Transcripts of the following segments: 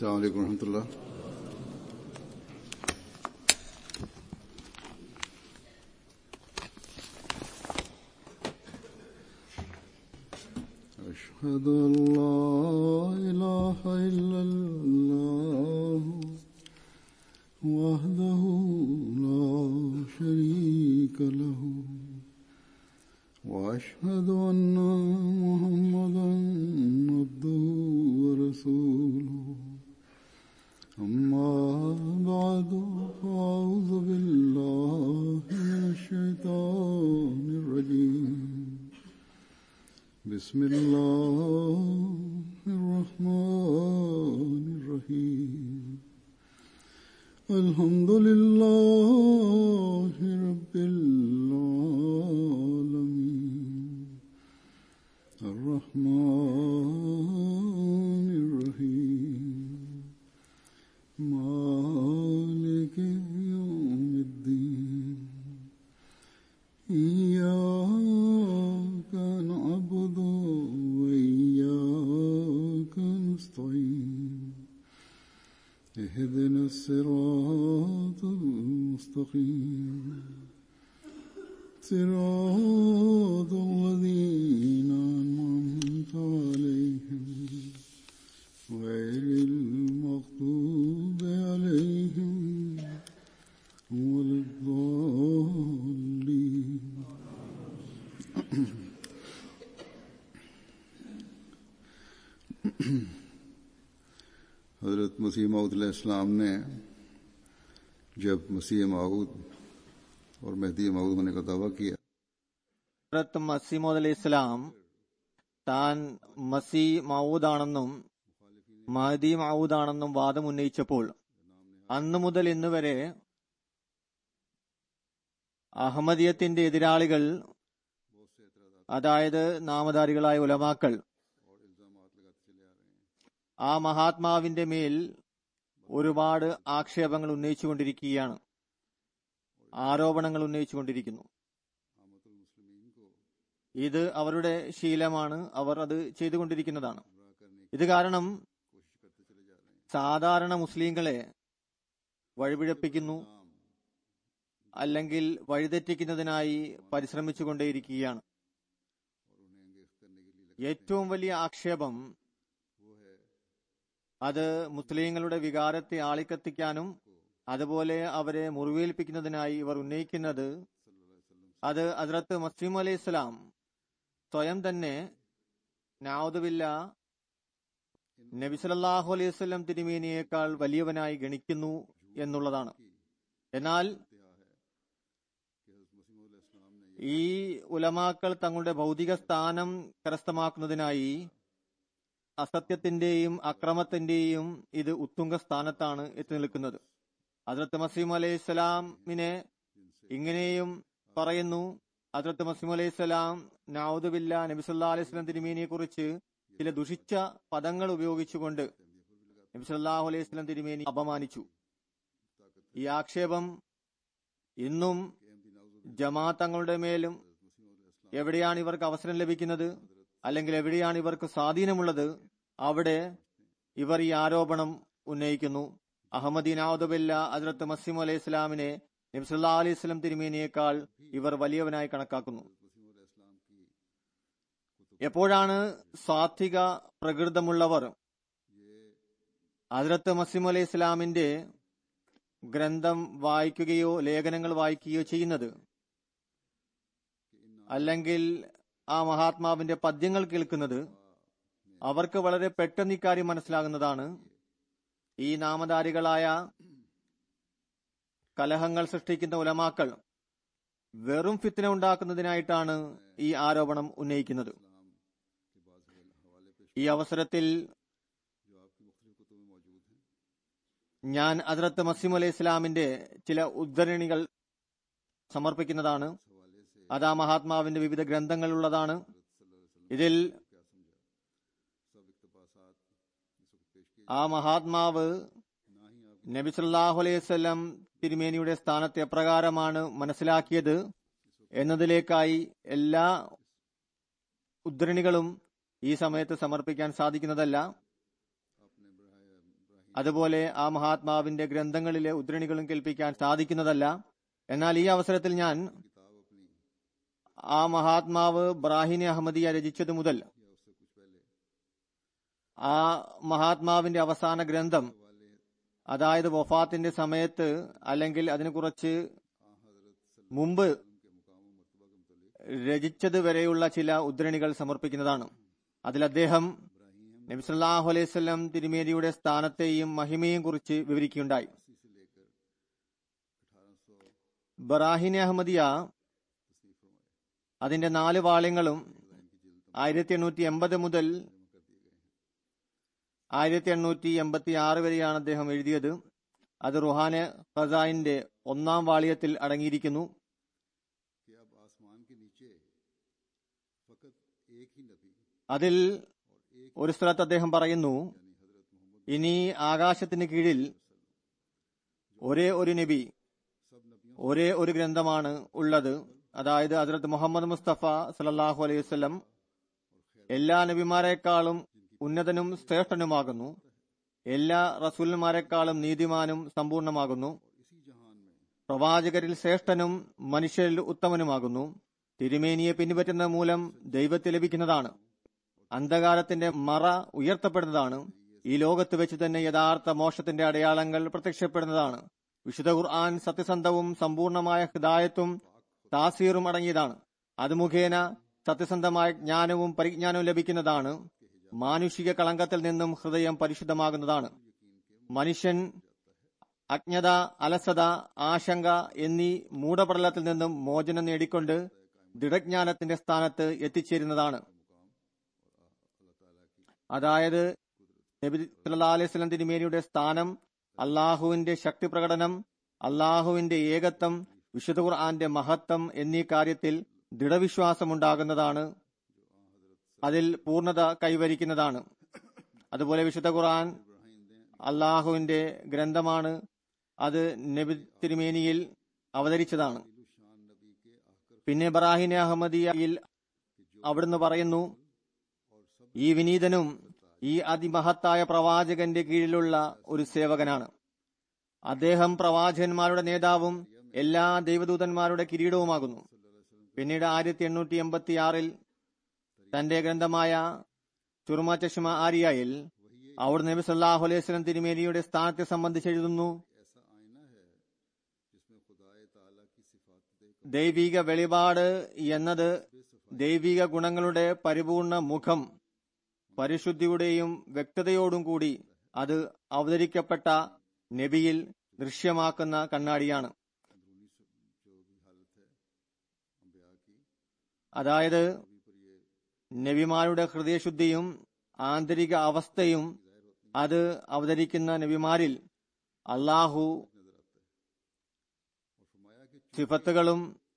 السلام عليكم ورحمة الله أشهد أن لا إله إلا الله وحده لا شريك له وأشهد أن محمدا عبده ورسوله أما بعد فأعوذ بالله من الشيطان الرجيم بسم الله الرحمن الرحيم الحمد لله رب العالمين الرحمن الرحيم مالك يوم الدين إياك نعبد وإياك نستعين اهدنا الصراط المستقيم صراط الذين أنعمت عليهم غير المغضوب عليهم ولا الضالين हजरत मसीह माऊद इस्लाम ने जब मसीह माऊद और मेहदी माऊद होने का दावा किया ഹസ്രത്ത് മസീമോദ് അലി ഇസ്ലാം താൻ മസി മൗദാണെന്നും മഹദി മൗദാണെന്നും വാദം ഉന്നയിച്ചപ്പോൾ അന്നു മുതൽ ഇന്ന് വരെ അഹമ്മദിയത്തിന്റെ എതിരാളികൾ അതായത് നാമധാരികളായ ഉലമാക്കൾ ആ മഹാത്മാവിന്റെ മേൽ ഒരുപാട് ആക്ഷേപങ്ങൾ ഉന്നയിച്ചുകൊണ്ടിരിക്കുകയാണ് ആരോപണങ്ങൾ ഉന്നയിച്ചുകൊണ്ടിരിക്കുന്നു ഇത് അവരുടെ ശീലമാണ് അവർ അത് ചെയ്തുകൊണ്ടിരിക്കുന്നതാണ് ഇത് കാരണം സാധാരണ മുസ്ലിങ്ങളെ വഴിപിഴപ്പിക്കുന്നു അല്ലെങ്കിൽ വഴിതെറ്റിക്കുന്നതിനായി പരിശ്രമിച്ചുകൊണ്ടേയിരിക്കുകയാണ് ഏറ്റവും വലിയ ആക്ഷേപം അത് മുസ്ലിങ്ങളുടെ വികാരത്തെ ആളിക്കത്തിക്കാനും അതുപോലെ അവരെ മുറിവേൽപ്പിക്കുന്നതിനായി ഇവർ ഉന്നയിക്കുന്നത് അത് ഹസ്രത്ത് മസീം അലൈഹി ഇസ്ലാം സ്വയം തന്നെ നാവുദുബില്ല നബി സല്ലല്ലാഹു അലൈഹി വസല്ലം തിരുമേനിയേക്കാൾ വലിയവനായി ഗണിക്കുന്നു എന്നുള്ളതാണ് എന്നാൽ ഈ ഉലമാക്കൾ തങ്ങളുടെ ഭൗതിക സ്ഥാനം കരസ്ഥമാക്കുന്നതിനായി അസത്യത്തിന്റെയും അക്രമത്തിന്റെയും ഇത് ഉത്തുംഗ സ്ഥാനത്താണ് എത്തി നിൽക്കുന്നത് ഹസ്രത്ത് മസീം അലൈഹി സ്വലാമിനെ ഇങ്ങനെയും പറയുന്നു ഹസ്രത്ത് മസീം അലൈഹി സ്വലാം നാവുദുബില്ല നബിസല്ലാ അലൈഹി സ്വലം തിരുമേനിയെ കുറിച്ച് ചില ദുഷിച്ച പദങ്ങൾ ഉപയോഗിച്ചുകൊണ്ട് നബിസല്ലാഹു അലൈഹി സ്വലം തിരുമേനി അപമാനിച്ചു ഈ ആക്ഷേപം ഇന്നും ജമാഅത്തങ്ങളുടെ മേലും എവിടെയാണ് ഇവർക്ക് അവസരം ലഭിക്കുന്നത് അല്ലെങ്കിൽ എവിടെയാണ് ഇവർക്ക് സ്വാധീനമുള്ളത് അവിടെ ഇവർ ഈ ആരോപണം ഉന്നയിക്കുന്നു അഹമ്മദീൻ ഔദബില്ല ഹസ്രത്ത് മസീം അലൈഹി ഇസ്ലാമിനെ നബ്സല്ലാ അലൈഹി സ്വലം തിരുമേനിയേക്കാൾ ഇവർ വലിയവനായി കണക്കാക്കുന്നു എപ്പോഴാണ് സാത്വിക പ്രകൃതമുള്ളവർ ഹസ്രത്ത് മസീം അലൈഹി ഇസ്ലാമിന്റെ ഗ്രന്ഥം വായിക്കുകയോ ലേഖനങ്ങൾ വായിക്കുകയോ ചെയ്യുന്നത് അല്ലെങ്കിൽ ആ മഹാത്മാവിന്റെ പദ്യങ്ങൾ കേൾക്കുന്നത് അവർക്ക് വളരെ പെട്ടെന്ന് ഇക്കാര്യം മനസ്സിലാകുന്നതാണ് ഈ നാമധാരികളായ കലഹങ്ങൾ സൃഷ്ടിക്കുന്ന ഉലമാക്കൾ വെറും ഫിത്തിന ഉണ്ടാക്കുന്നതിനായിട്ടാണ് ഈ ആരോപണം ഉന്നയിക്കുന്നത് ഈ അവസരത്തിൽ ഞാൻ ഹസ്രത്ത് മസീം അലൈഹി ഇസ്ലാമിന്റെ ചില ഉദ്ധരണികൾ സമർപ്പിക്കുന്നതാണ് അത് ആ മഹാത്മാവിന്റെ വിവിധ ഗ്രന്ഥങ്ങളുള്ളതാണ് ഇതിൽ ആ മഹാത്മാവ് നബി സല്ലല്ലാഹു അലൈഹി വസല്ലം തിരുമേനിയുടെ സ്ഥാനത്തെ എപ്രകാരമാണ് മനസ്സിലാക്കിയത് എന്നതിലേക്കായി എല്ലാ ഉദ്ധരണികളും ഈ സമയത്ത് സമർപ്പിക്കാൻ സാധിക്കുന്നതല്ല അതുപോലെ ആ മഹാത്മാവിന്റെ ഗ്രന്ഥങ്ങളിലെ ഉദ്ധരണികളും കേൾപ്പിക്കാൻ സാധിക്കുന്നതല്ല എന്നാൽ ഈ അവസരത്തിൽ ഞാൻ ആ മഹാത്മാവ് ബ്രാഹിനെ അഹമ്മദിയ രചിച്ചത് മുതൽ ആ മഹാത്മാവിന്റെ അവസാന ഗ്രന്ഥം അതായത് വഫാത്തിന്റെ സമയത്ത് അല്ലെങ്കിൽ അതിന് കുറച്ച് മുമ്പ് രചിച്ചത് വരെയുള്ള ചില ഉദ്ധരണികൾ സമർപ്പിക്കുന്നതാണ് അതിൽ അദ്ദേഹം നബിസല്ലാഹു അലൈഹി സ്വലം തിരുമേനിയുടെ സ്ഥാനത്തെയും മഹിമയും കുറിച്ച് വിവരിക്കുകയുണ്ടായി ബറാഹിൻ അഹമ്മദിയ അതിന്റെ നാല് വാള്യങ്ങളും ആയിരത്തി എണ്ണൂറ്റി എൺപത് മുതൽ ആയിരത്തി എണ്ണൂറ്റി എൺപത്തി ആറ് വരെയാണ് അദ്ദേഹം എഴുതിയത് അത് റുഹാനെ ഖസായിന്റെ ഒന്നാം വാള്യത്തിൽ അടങ്ങിയിരിക്കുന്നു कि अब आसमान के नीचे फकत एक ही नबी അതിൽ ഒരു സ്ഥലത്ത് അദ്ദേഹം പറയുന്നു ഇനി ആകാശത്തിന് കീഴിൽ ഒരേ ഒരു നബി ഒരേ ഒരു ഗ്രന്ഥമാണ് ഉള്ളത് അതായത് ഹസ്രത്ത് മുഹമ്മദ് മുസ്തഫ സലല്ലാഹു അലൈഹി വസല്ലം എല്ലാ നബിമാരെക്കാളും ഉന്നതനും ശ്രേഷ്ഠനുമാകുന്നു എല്ലാ റസൂലന്മാരെക്കാളും നീതിമാനും സമ്പൂർണമാകുന്നു പ്രവാചകരിൽ ശ്രേഷ്ഠനും മനുഷ്യരിൽ ഉത്തമനുമാകുന്നു തിരുമേനിയെ പിൻപറ്റുന്ന മൂലം ദൈവത്തെ ലഭിക്കുന്നതാണ് അന്ധകാരത്തിന്റെ മറ ഉയർത്തപ്പെടുന്നതാണ് ഈ ലോകത്ത് വെച്ച് തന്നെ യഥാർത്ഥ മോക്ഷത്തിന്റെ അടയാളങ്ങൾ പ്രത്യക്ഷപ്പെടുന്നതാണ് വിശുദ്ധ ഖുർആൻ സത്യസന്ധവും സമ്പൂർണമായ ഹിദായത്തും താസീറും അടങ്ങിയതാണ് അത് മുഖേന സത്യസന്ധമായ ജ്ഞാനവും പരിജ്ഞാനവും ലഭിക്കുന്നതാണ് മാനുഷിക കളങ്കത്തിൽ നിന്നും ഹൃദയം പരിശുദ്ധമാകുന്നതാണ് മനുഷ്യൻ അജ്ഞത അലസത ആശങ്ക എന്നീ മൂഢപടലത്തിൽ നിന്നും മോചനം നേടിക്കൊണ്ട് ദൃഢജ്ഞാനത്തിന്റെ സ്ഥാനത്ത് എത്തിച്ചേരുന്നതാണ് അതായത് നബി സല്ലല്ലാഹു അലൈഹി വസല്ലം തിരുമേനിയുടെ സ്ഥാനം അള്ളാഹുവിന്റെ ശക്തി പ്രകടനം അള്ളാഹുവിന്റെ ഏകത്വം വിശുദ്ധ ഖുർആന്റെ മഹത്വം എന്നീ കാര്യത്തിൽ ദൃഢവിശ്വാസമുണ്ടാകുന്നതാണ് അതിൽ പൂർണ്ണത കൈവരിക്കുന്നതാണ് അതുപോലെ വിശുദ്ധ ഖുർആൻ അള്ളാഹുവിന്റെ ഗ്രന്ഥമാണ് അത് നബി തിരുമേനിയിൽ അവതരിച്ചതാണ് പിന്നെ ബറാഹിൻ അഹമ്മദിയയിൽ അവിടുന്ന് പറയുന്നു ഈ വിനീതനും ഈ അതിമഹത്തായ പ്രവാചകന്റെ കീഴിലുള്ള ഒരു സേവകനാണ് അദ്ദേഹം പ്രവാചകന്മാരുടെ നേതാവും എല്ലാ ദൈവദൂതന്മാരുടെ കിരീടവുമാകുന്നു പിന്നീട് ആയിരത്തി എണ്ണൂറ്റി എൺപത്തി ആറിൽ തന്റെ ഗ്രന്ഥമായ ചുർമ ചഷ്മ ആരിയയിൽ അവിടെ നബി സല്ലാഹു അലൈഹി സ്വലം തിരുമേനിയുടെ സ്ഥാനത്തെ സംബന്ധിച്ച് എഴുതുന്നു ദൈവിക വെളിപാട് എന്നത് ദൈവിക ഗുണങ്ങളുടെ പരിപൂർണ മുഖം പരിശുദ്ധിയുടെയും വ്യക്തതയോടും കൂടി അത് അവതരിക്കപ്പെട്ട നബിയിൽ ദൃശ്യമാക്കുന്ന കണ്ണാടിയാണ് അതായത് നബിമാരുടെ ഹൃദയശുദ്ധിയും ആന്തരിക അവസ്ഥയും അത് അവതരിക്കുന്ന നബിമാരിൽ അള്ളാഹു സിഫത്തുകളും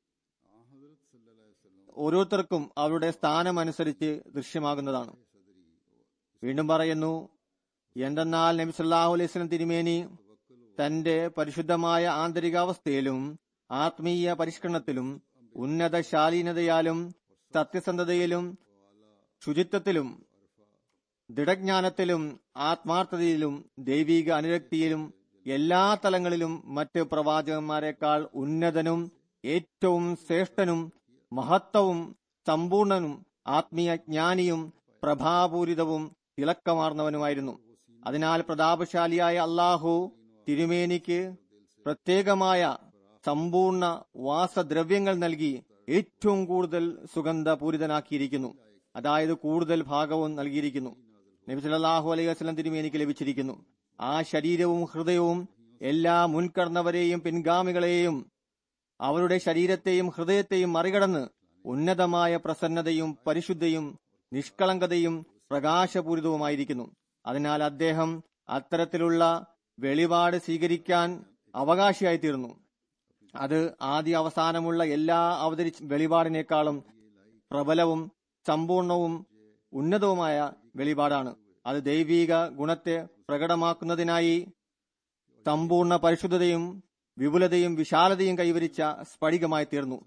ഓരോരുത്തർക്കും അവരുടെ സ്ഥാനമനുസരിച്ച് ദൃശ്യമാകുന്നതാണ് വീണ്ടും പറയുന്നു എന്തെന്നാൽ നബി സല്ലാഹു അലൈഹി സ്വലം തിരുമേനി തന്റെ പരിശുദ്ധമായ ആന്തരികാവസ്ഥയിലും ആത്മീയ പരിഷ്കരണത്തിലും ഉന്നത ശാലീനതയാലും സത്യസന്ധതയിലും ശുചിത്വത്തിലും ദൃഢജ്ഞാനത്തിലും ആത്മാർത്ഥതയിലും ദൈവിക അനുരക്തിയിലും എല്ലാ തലങ്ങളിലും മറ്റ് പ്രവാചകന്മാരെക്കാൾ ഉന്നതനും ഏറ്റവും ശ്രേഷ്ഠനും മഹത്വവും സമ്പൂർണനും ആത്മീയ ജ്ഞാനിയും പ്രഭാപൂരിതവും തിളക്കമാർന്നവനുമായിരുന്നു അതിനാൽ പ്രതാപശാലിയായ അള്ളാഹു തിരുമേനിക്ക് പ്രത്യേകമായ സമ്പൂർണ്ണ വാസദ്രവ്യങ്ങൾ നൽകി ഏറ്റവും കൂടുതൽ സുഗന്ധപൂരിതനാക്കിയിരിക്കുന്നു അതായത് കൂടുതൽ ഭാഗവും നൽകിയിരിക്കുന്നു നബി സല്ലല്ലാഹു അലൈഹി വസല്ലം തിരുമേനിക്ക് ലഭിച്ചിരിക്കുന്നു ആ ശരീരവും ഹൃദയവും എല്ലാ മുൻകടന്നവരെയും പിൻഗാമികളെയും അവരുടെ ശരീരത്തെയും ഹൃദയത്തെയും മറികടന്ന് ഉന്നതമായ പ്രസന്നതയും പരിശുദ്ധയും നിഷ്കളങ്കതയും പ്രകാശപൂരിതവുമായിരിക്കുന്നു അതിനാൽ അദ്ദേഹം അത്തരത്തിലുള്ള വെളിപാട് സ്വീകരിക്കാൻ അവകാശിയായിത്തീർന്നു അത് ആദ്യ അവസാനമുള്ള എല്ലാ അവതരിച്ച വെളിപാടിനേക്കാളും പ്രബലവും സമ്പൂർണവും ഉന്നതവുമായ വെളിപാടാണ് അത് ദൈവീക ഗുണത്തെ പ്രകടമാക്കുന്നതിനായി സമ്പൂർണ്ണ പരിശുദ്ധതയും വിപുലതയും വിശാലതയും കൈവരിച്ച സ്ഫടികമായി തീർന്നു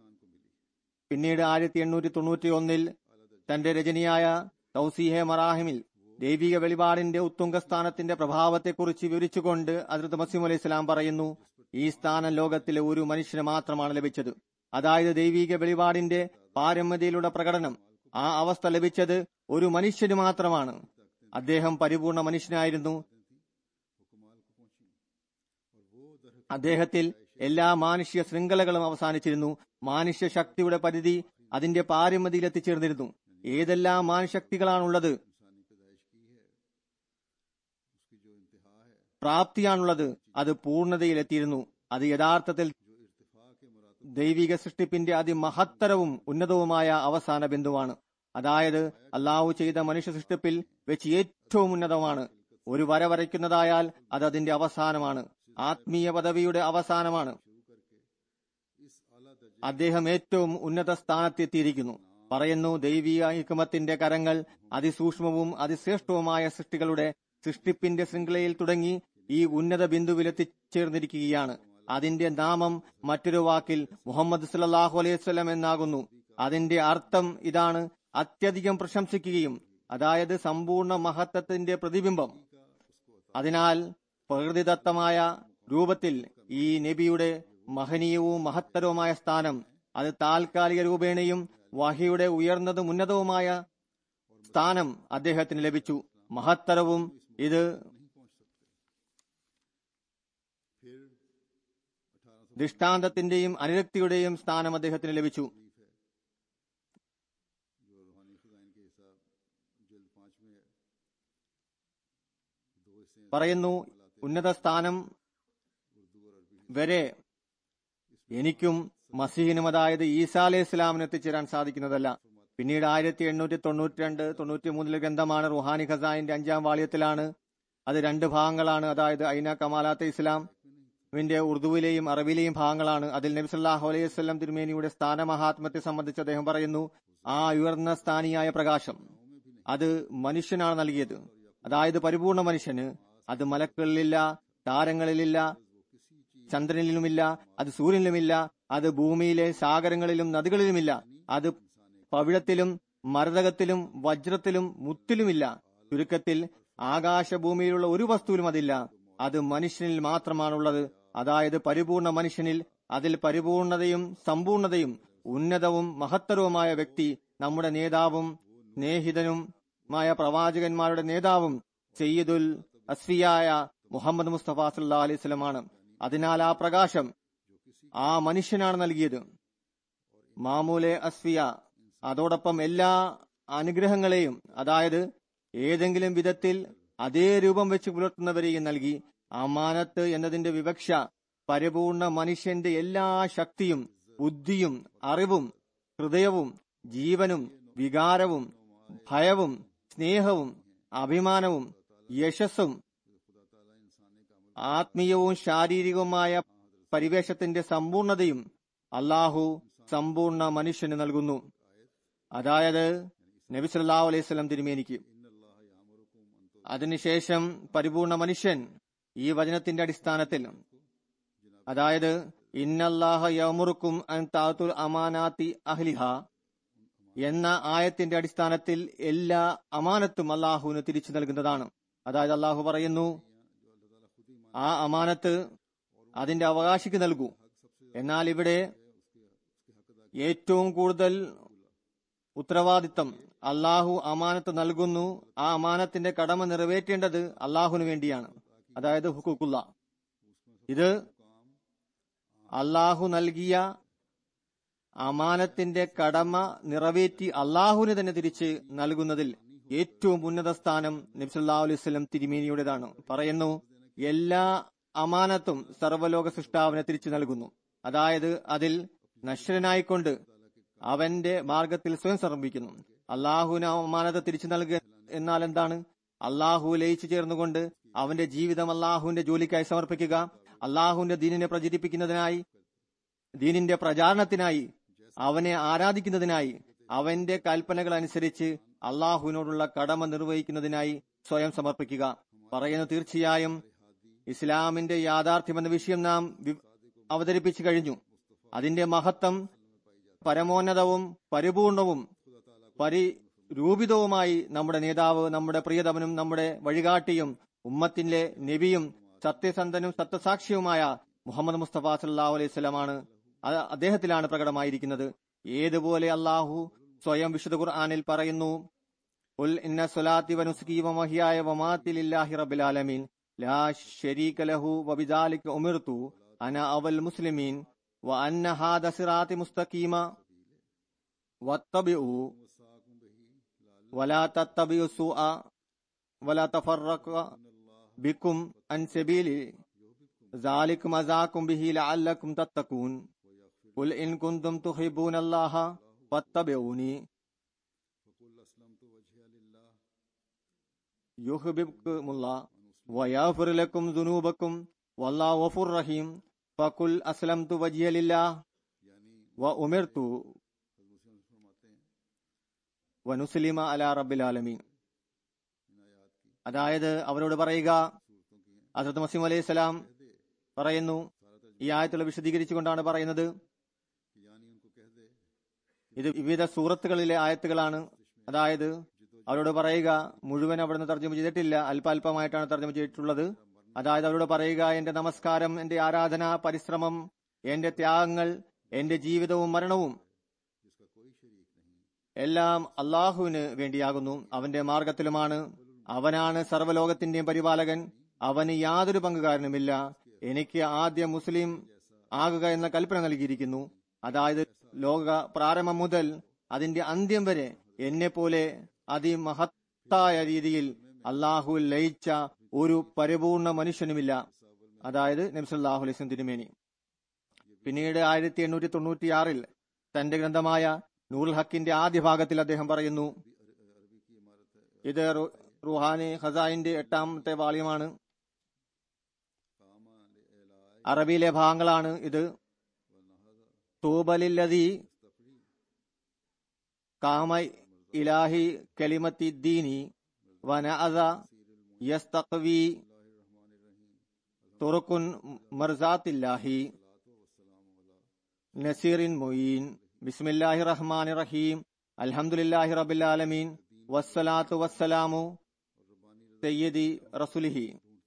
പിന്നീട് ആയിരത്തി എണ്ണൂറ്റി തൊണ്ണൂറ്റി ഒന്നിൽ തന്റെ രചനയായ തൗസീഹെ മറാഹിമിൽ ദൈവിക വെളിപാടിന്റെ ഉത്തുംഗ സ്ഥാനത്തിന്റെ പ്രഭാവത്തെക്കുറിച്ച് വിവരിച്ചുകൊണ്ട് അതിർത്ത് മസീം അലൈഹി സ്വലാം പറയുന്നു ഈ സ്ഥാനം ലോകത്തിലെ ഒരു മനുഷ്യന് മാത്രമാണ് ലഭിച്ചത് അതായത് ദൈവിക വെളിപാടിന്റെ പാരമ്യതയിലുള്ള പ്രകടനം ആ അവസ്ഥ ലഭിച്ചത് ഒരു മനുഷ്യന് മാത്രമാണ് അദ്ദേഹം പരിപൂർണ മനുഷ്യനായിരുന്നു അദ്ദേഹത്തിൽ എല്ലാ മാനുഷ്യ ശൃംഖലകളും അവസാനിച്ചിരുന്നു മാനുഷ്യ ശക്തിയുടെ പരിധി അതിന്റെ പാരമ്യതയിൽ എത്തിച്ചേർന്നിരുന്നു ഏതെല്ലാം മാനുശക്തികളാണുള്ളത് പ്രാപ്തിയാണുള്ളത് അത് പൂർണ്ണതയിലെത്തിയിരുന്നു അത് യഥാർത്ഥത്തിൽ ദൈവിക സൃഷ്ടിപ്പിന്റെ അതിമഹത്തരവും ഉന്നതവുമായ അവസാന ബിന്ദുവാണ് അതായത് അള്ളാഹു ചെയ്ത മനുഷ്യ സൃഷ്ടിപ്പിൽ വെച്ച് ഏറ്റവും ഉന്നതമാണ് ഒരു വര വരയ്ക്കുന്നതായാൽ അത് അതിന്റെ അവസാനമാണ് ആത്മീയ പദവിയുടെ അവസാനമാണ് അദ്ദേഹം ഏറ്റവും ഉന്നത സ്ഥാനത്തെത്തിയിരിക്കുന്നു പറയുന്നു ദൈവീയ ഹിക്മത്തിന്റെ കരങ്ങൾ അതിസൂക്ഷ്മവും അതിശ്രേഷ്ഠവുമായ സൃഷ്ടികളുടെ സൃഷ്ടിപ്പിന്റെ ശൃംഖലയിൽ തുടങ്ങി ഈ ഉന്നത ബിന്ദുവിലെത്തിച്ചേർന്നിരിക്കുകയാണ് അതിന്റെ നാമം മറ്റൊരു വാക്കിൽ മുഹമ്മദ് സല്ലാഹു അലൈഹി സ്വലം എന്നാകുന്നു അതിന്റെ അർത്ഥം ഇതാണ് അത്യധികം പ്രശംസിക്കുകയും അതായത് സമ്പൂർണ്ണ മഹത്വത്തിന്റെ പ്രതിബിംബം അതിനാൽ പ്രകൃതിദത്തമായ രൂപത്തിൽ ഈ നബിയുടെ മഹനീയവും മഹത്തരവുമായ സ്ഥാനം അത് താൽക്കാലിക രൂപേണയും വഹിയുടെ ഉയർന്നതും ഉന്നതവുമായ സ്ഥാനം അദ്ദേഹത്തിന് ലഭിച്ചു മഹത്തരവും ഇത് ദൃഷ്ടാന്തത്തിന്റെയും അനുരക്തിയുടെയും സ്ഥാനം അദ്ദേഹത്തിന് ലഭിച്ചു പറയുന്നു ഉന്നത സ്ഥാനം വരെ എനിക്കും മസീഹിനും അതായത് ഈസാ അലൈഹി ഇസ്ലാമിന് എത്തിച്ചേരാൻ സാധിക്കുന്നതല്ല പിന്നീട് ആയിരത്തി എണ്ണൂറ്റി തൊണ്ണൂറ്റി രണ്ട് തൊണ്ണൂറ്റി മൂന്നിലെ ഗ്രന്ഥമാണ് റുഹാനി ഖസായിന്റെ അഞ്ചാം വാള്യത്തിലാണ് അത് രണ്ട് ഭാഗങ്ങളാണ് അതായത് ഐന കമാലാത്ത ഇസ്ലാം വിന്റെ ഉറുദുവിലെയും അറബിയിലെയും ഭാഗങ്ങളാണ് അതിൽ നബി സല്ലാഹു അലൈഹി വസ്ലം തിരുമേനിയുടെ സ്ഥാനമഹാത്മത്തെ സംബന്ധിച്ച് അദ്ദേഹം പറയുന്നു ആ ഉയർന്ന സ്ഥാനിയായ പ്രകാശം അത് മനുഷ്യനാണ് നൽകിയത് അതായത് പരിപൂർണ മനുഷ്യന് അത് മലക്കുകളിലില്ല താരങ്ങളിലില്ല ചന്ദ്രനിലുമില്ല അത് സൂര്യനിലുമില്ല അത് ഭൂമിയിലെ സാഗരങ്ങളിലും നദികളിലുമില്ല അത് പവിഴത്തിലും മരതകത്തിലും വജ്രത്തിലും മുത്തിലുമില്ല ചുരുക്കത്തിൽ ആകാശഭൂമിയിലുള്ള ഒരു വസ്തുവിലും അതില്ല അത് മനുഷ്യനിൽ മാത്രമാണുള്ളത് അതായത് പരിപൂർണ മനുഷ്യനിൽ അതിൽ പരിപൂർണതയും സമ്പൂർണതയും ഉന്നതവും മഹത്തരവുമായ വ്യക്തി നമ്മുടെ നേതാവും സ്നേഹിതനുമായ പ്രവാചകന്മാരുടെ നേതാവും സയ്യിദുൽ അസ്ഫിയായ മുഹമ്മദ് മുസ്തഫ സല്ലാ അലൈഹി സ്വലമാണ് അതിനാൽ ആ പ്രകാശം ആ മനുഷ്യനാണ് നൽകിയത് മാമൂലെ അസ്ഫിയ അതോടൊപ്പം എല്ലാ അനുഗ്രഹങ്ങളെയും അതായത് ഏതെങ്കിലും വിധത്തിൽ അതേ രൂപം വെച്ച് പുലർത്തുന്നവരെയും നൽകി അമാനത്ത് എന്നതിന്റെ വിവക്ഷ പരിപൂർണ മനുഷ്യന്റെ എല്ലാ ശക്തിയും ബുദ്ധിയും അറിവും ഹൃദയവും ജീവനും വികാരവും ഭയവും സ്നേഹവും അഭിമാനവും യശസ്സും ആത്മീയവും ശാരീരികവുമായ പരിവേഷത്തിന്റെ സമ്പൂർണതയും അള്ളാഹു സമ്പൂർണ്ണ മനുഷ്യന് നൽകുന്നു അതായത് നബി സല്ലാഹു അലൈഹി സ്വലം തിരുമേനിക്ക് അതിനുശേഷം പരിപൂർണ മനുഷ്യൻ ഈ വചനത്തിന്റെ അടിസ്ഥാനത്തിൽ അതായത് ഇന്നല്ലാഹ യമുറുക്കും അൻ താത്തുൽ അമാനാത്തി അഹ്ലിഹ എന്ന ആയത്തിന്റെ അടിസ്ഥാനത്തിൽ എല്ലാ അമാനത്തും അള്ളാഹുവിന് തിരിച്ചു നൽകുന്നതാണ് അതായത് അള്ളാഹു പറയുന്നു ആ അമാനത്ത് അതിന്റെ അവകാശിക്ക് നൽകൂ എന്നാൽ ഇവിടെ ഏറ്റവും കൂടുതൽ ഉത്തരവാദിത്തം അള്ളാഹു അമാനത്ത് നൽകുന്നു ആ അമാനത്തിന്റെ കടമ നിറവേറ്റേണ്ടത് അള്ളാഹുവിന് വേണ്ടിയാണ് അതായത് ഹുക്കുക്കുള്ള ഇത് അള്ളാഹു നൽകിയ അമാനത്തിന്റെ കടമ നിറവേറ്റി അള്ളാഹുവിന് തന്നെ തിരിച്ച് നൽകുന്നതിൽ ഏറ്റവും ഉന്നത സ്ഥാനം നബ്സല്ലാ അലൈഹി സ്വലം തിരുമേനിയുടേതാണ് പറയുന്നു എല്ലാ അമാനത്തും സർവ്വലോക സൃഷ്ടാവിനെ തിരിച്ചു നൽകുന്നു അതായത് അതിൽ നശ്വരനായിക്കൊണ്ട് അവന്റെ മാർഗത്തിൽ സ്വയം സമർപ്പിക്കുന്നു അള്ളാഹുവിന് അമാനത തിരിച്ചു നൽകുക എന്നാൽ എന്താണ് അള്ളാഹു ലയിച്ചു ചേർന്നുകൊണ്ട് അവന്റെ ജീവിതം അള്ളാഹുവിന്റെ ജോലിക്കായി സമർപ്പിക്കുക അള്ളാഹുവിന്റെ ദീനിനെ പ്രചരിപ്പിക്കുന്നതിനായി ദീനിന്റെ പ്രചാരണത്തിനായി അവനെ ആരാധിക്കുന്നതിനായി അവന്റെ കൽപ്പനകൾ അനുസരിച്ച് അള്ളാഹുവിനോടുള്ള കടമ നിർവഹിക്കുന്നതിനായി സ്വയം സമർപ്പിക്കുക പറയുന്നു തീർച്ചയായും ഇസ്ലാമിന്റെ യാഥാർത്ഥ്യം എന്ന വിഷയം നാം അവതരിപ്പിച്ചു കഴിഞ്ഞു അതിന്റെ മഹത്വം പരമോന്നതവും പരിപൂർണവും രൂപിതവുമായി നമ്മുടെ നേതാവ് നമ്മുടെ പ്രിയതമനും നമ്മുടെ വഴികാട്ടിയും ഉമ്മത്തിന്റെ നബിയും സത്യസന്ധനും സത്യസാക്ഷിയുമായ മുഹമ്മദ് മുസ്തഫ സല്ലാഹു അലൈഹി സ്വലമാണ് അദ്ദേഹത്തിലാണ് പ്രകടമായിരിക്കുന്നത് ഏതുപോലെ അള്ളാഹു സ്വയം വിശുദ്ധ ഖുർആാനിൽ പറയുന്നു ഉൽ ഇന്ന സ്വലാത്തി വനുസ്കി വമഹിയായ വമാത്തി ലില്ലാഹി റബ്ബിൽ ആലമീൻ ലാ ശരീക ലഹു വബിദാലിക ഉമിർതു അന അവൽ മുസ്ലിമീൻ വ അന്ന ഹാദ സിറാത്തി മുസ്തഖീമ വത്തബിഉ വലാ തത്തബിഉ സുഅ വലാ തഫറഖ ബിക്കും അൻ സബീലി ذلكم أزاكم به لعلكم تتقون قل إن كنتم تحبون الله فاتبعوني يحببكم الله ويغفر لكم ذنوبكم والله غفور رحيم فقل أسلمت وجهي لله وأمرت വനുസ്ലിമ അല റബ്ബിൽ ആലമീൻ അതായത് അവരോട് പറയുക അസത്ത് മസീം അലൈഹി സ്വലാം പറയുന്നു ഈ ആയത്തുള്ള വിശദീകരിച്ചുകൊണ്ടാണ് പറയുന്നത് ഇത് വിവിധ സൂറത്തുകളിലെ ആയത്തുകളാണ് അതായത് അവരോട് പറയുക മുഴുവൻ അവിടുന്ന് തർജ്ജമ ചെയ്തിട്ടില്ല അല്പാൽപമായിട്ടാണ് തർജ്ജമ ചെയ്തിട്ടുള്ളത് അതായത് അവരോട് പറയുക എന്റെ നമസ്കാരം എന്റെ ആരാധന പരിശ്രമം എന്റെ ത്യാഗങ്ങൾ എന്റെ ജീവിതവും മരണവും എല്ലാം അള്ളാഹുവിന് വേണ്ടിയാകുന്നു അവന്റെ മാർഗത്തിലുമാണ് അവനാണ് സർവ്വലോകത്തിന്റെയും പരിപാലകൻ അവന് യാതൊരു പങ്കുകാരനുമില്ല എനിക്ക് ആദ്യ മുസ്ലിം ആകുക എന്ന കൽപ്പന നൽകിയിരിക്കുന്നു അതായത് ലോക പ്രാരംഭം മുതൽ അതിന്റെ അന്ത്യം വരെ എന്നെ പോലെ അതിമഹത്തായ രീതിയിൽ അള്ളാഹു ലയിച്ച ഒരു പരിപൂർണ മനുഷ്യനുമില്ല അതായത് നബ്സല്ലാഹു അലൈസ്ലം തിരുമേനി പിന്നീട് ആയിരത്തി എണ്ണൂറ്റി തൊണ്ണൂറ്റിയാറിൽ തന്റെ ഗ്രന്ഥമായ നൂറുൽ ഹക്കിന്റെ ആദ്യ ഭാഗത്തിൽ അദ്ദേഹം പറയുന്നു ഇത് റുഹാനി ഖസായിന്റെ എട്ടാമത്തെ വാള്യമാണ് അറബിയിലെ ഭാഗങ്ങളാണ് ഇത് തൂബലില്ലതി കാമ ഇലാഹി കലിമത്തി ദീനി വന അത യസ്തഖവി തുറക്കുൻ മർസാത്തില്ലാഹി നസീറിൻ മൊയ്യീൻ ബിസ്മില്ലാഹി റഹ്മാൻ റഹീം അൽഹംദുലില്ലാഹി റബ്ബിൽ ആലമീൻ വസ്സലാത്തു വസ്സലാമു സയ്യദി റസുലിഹി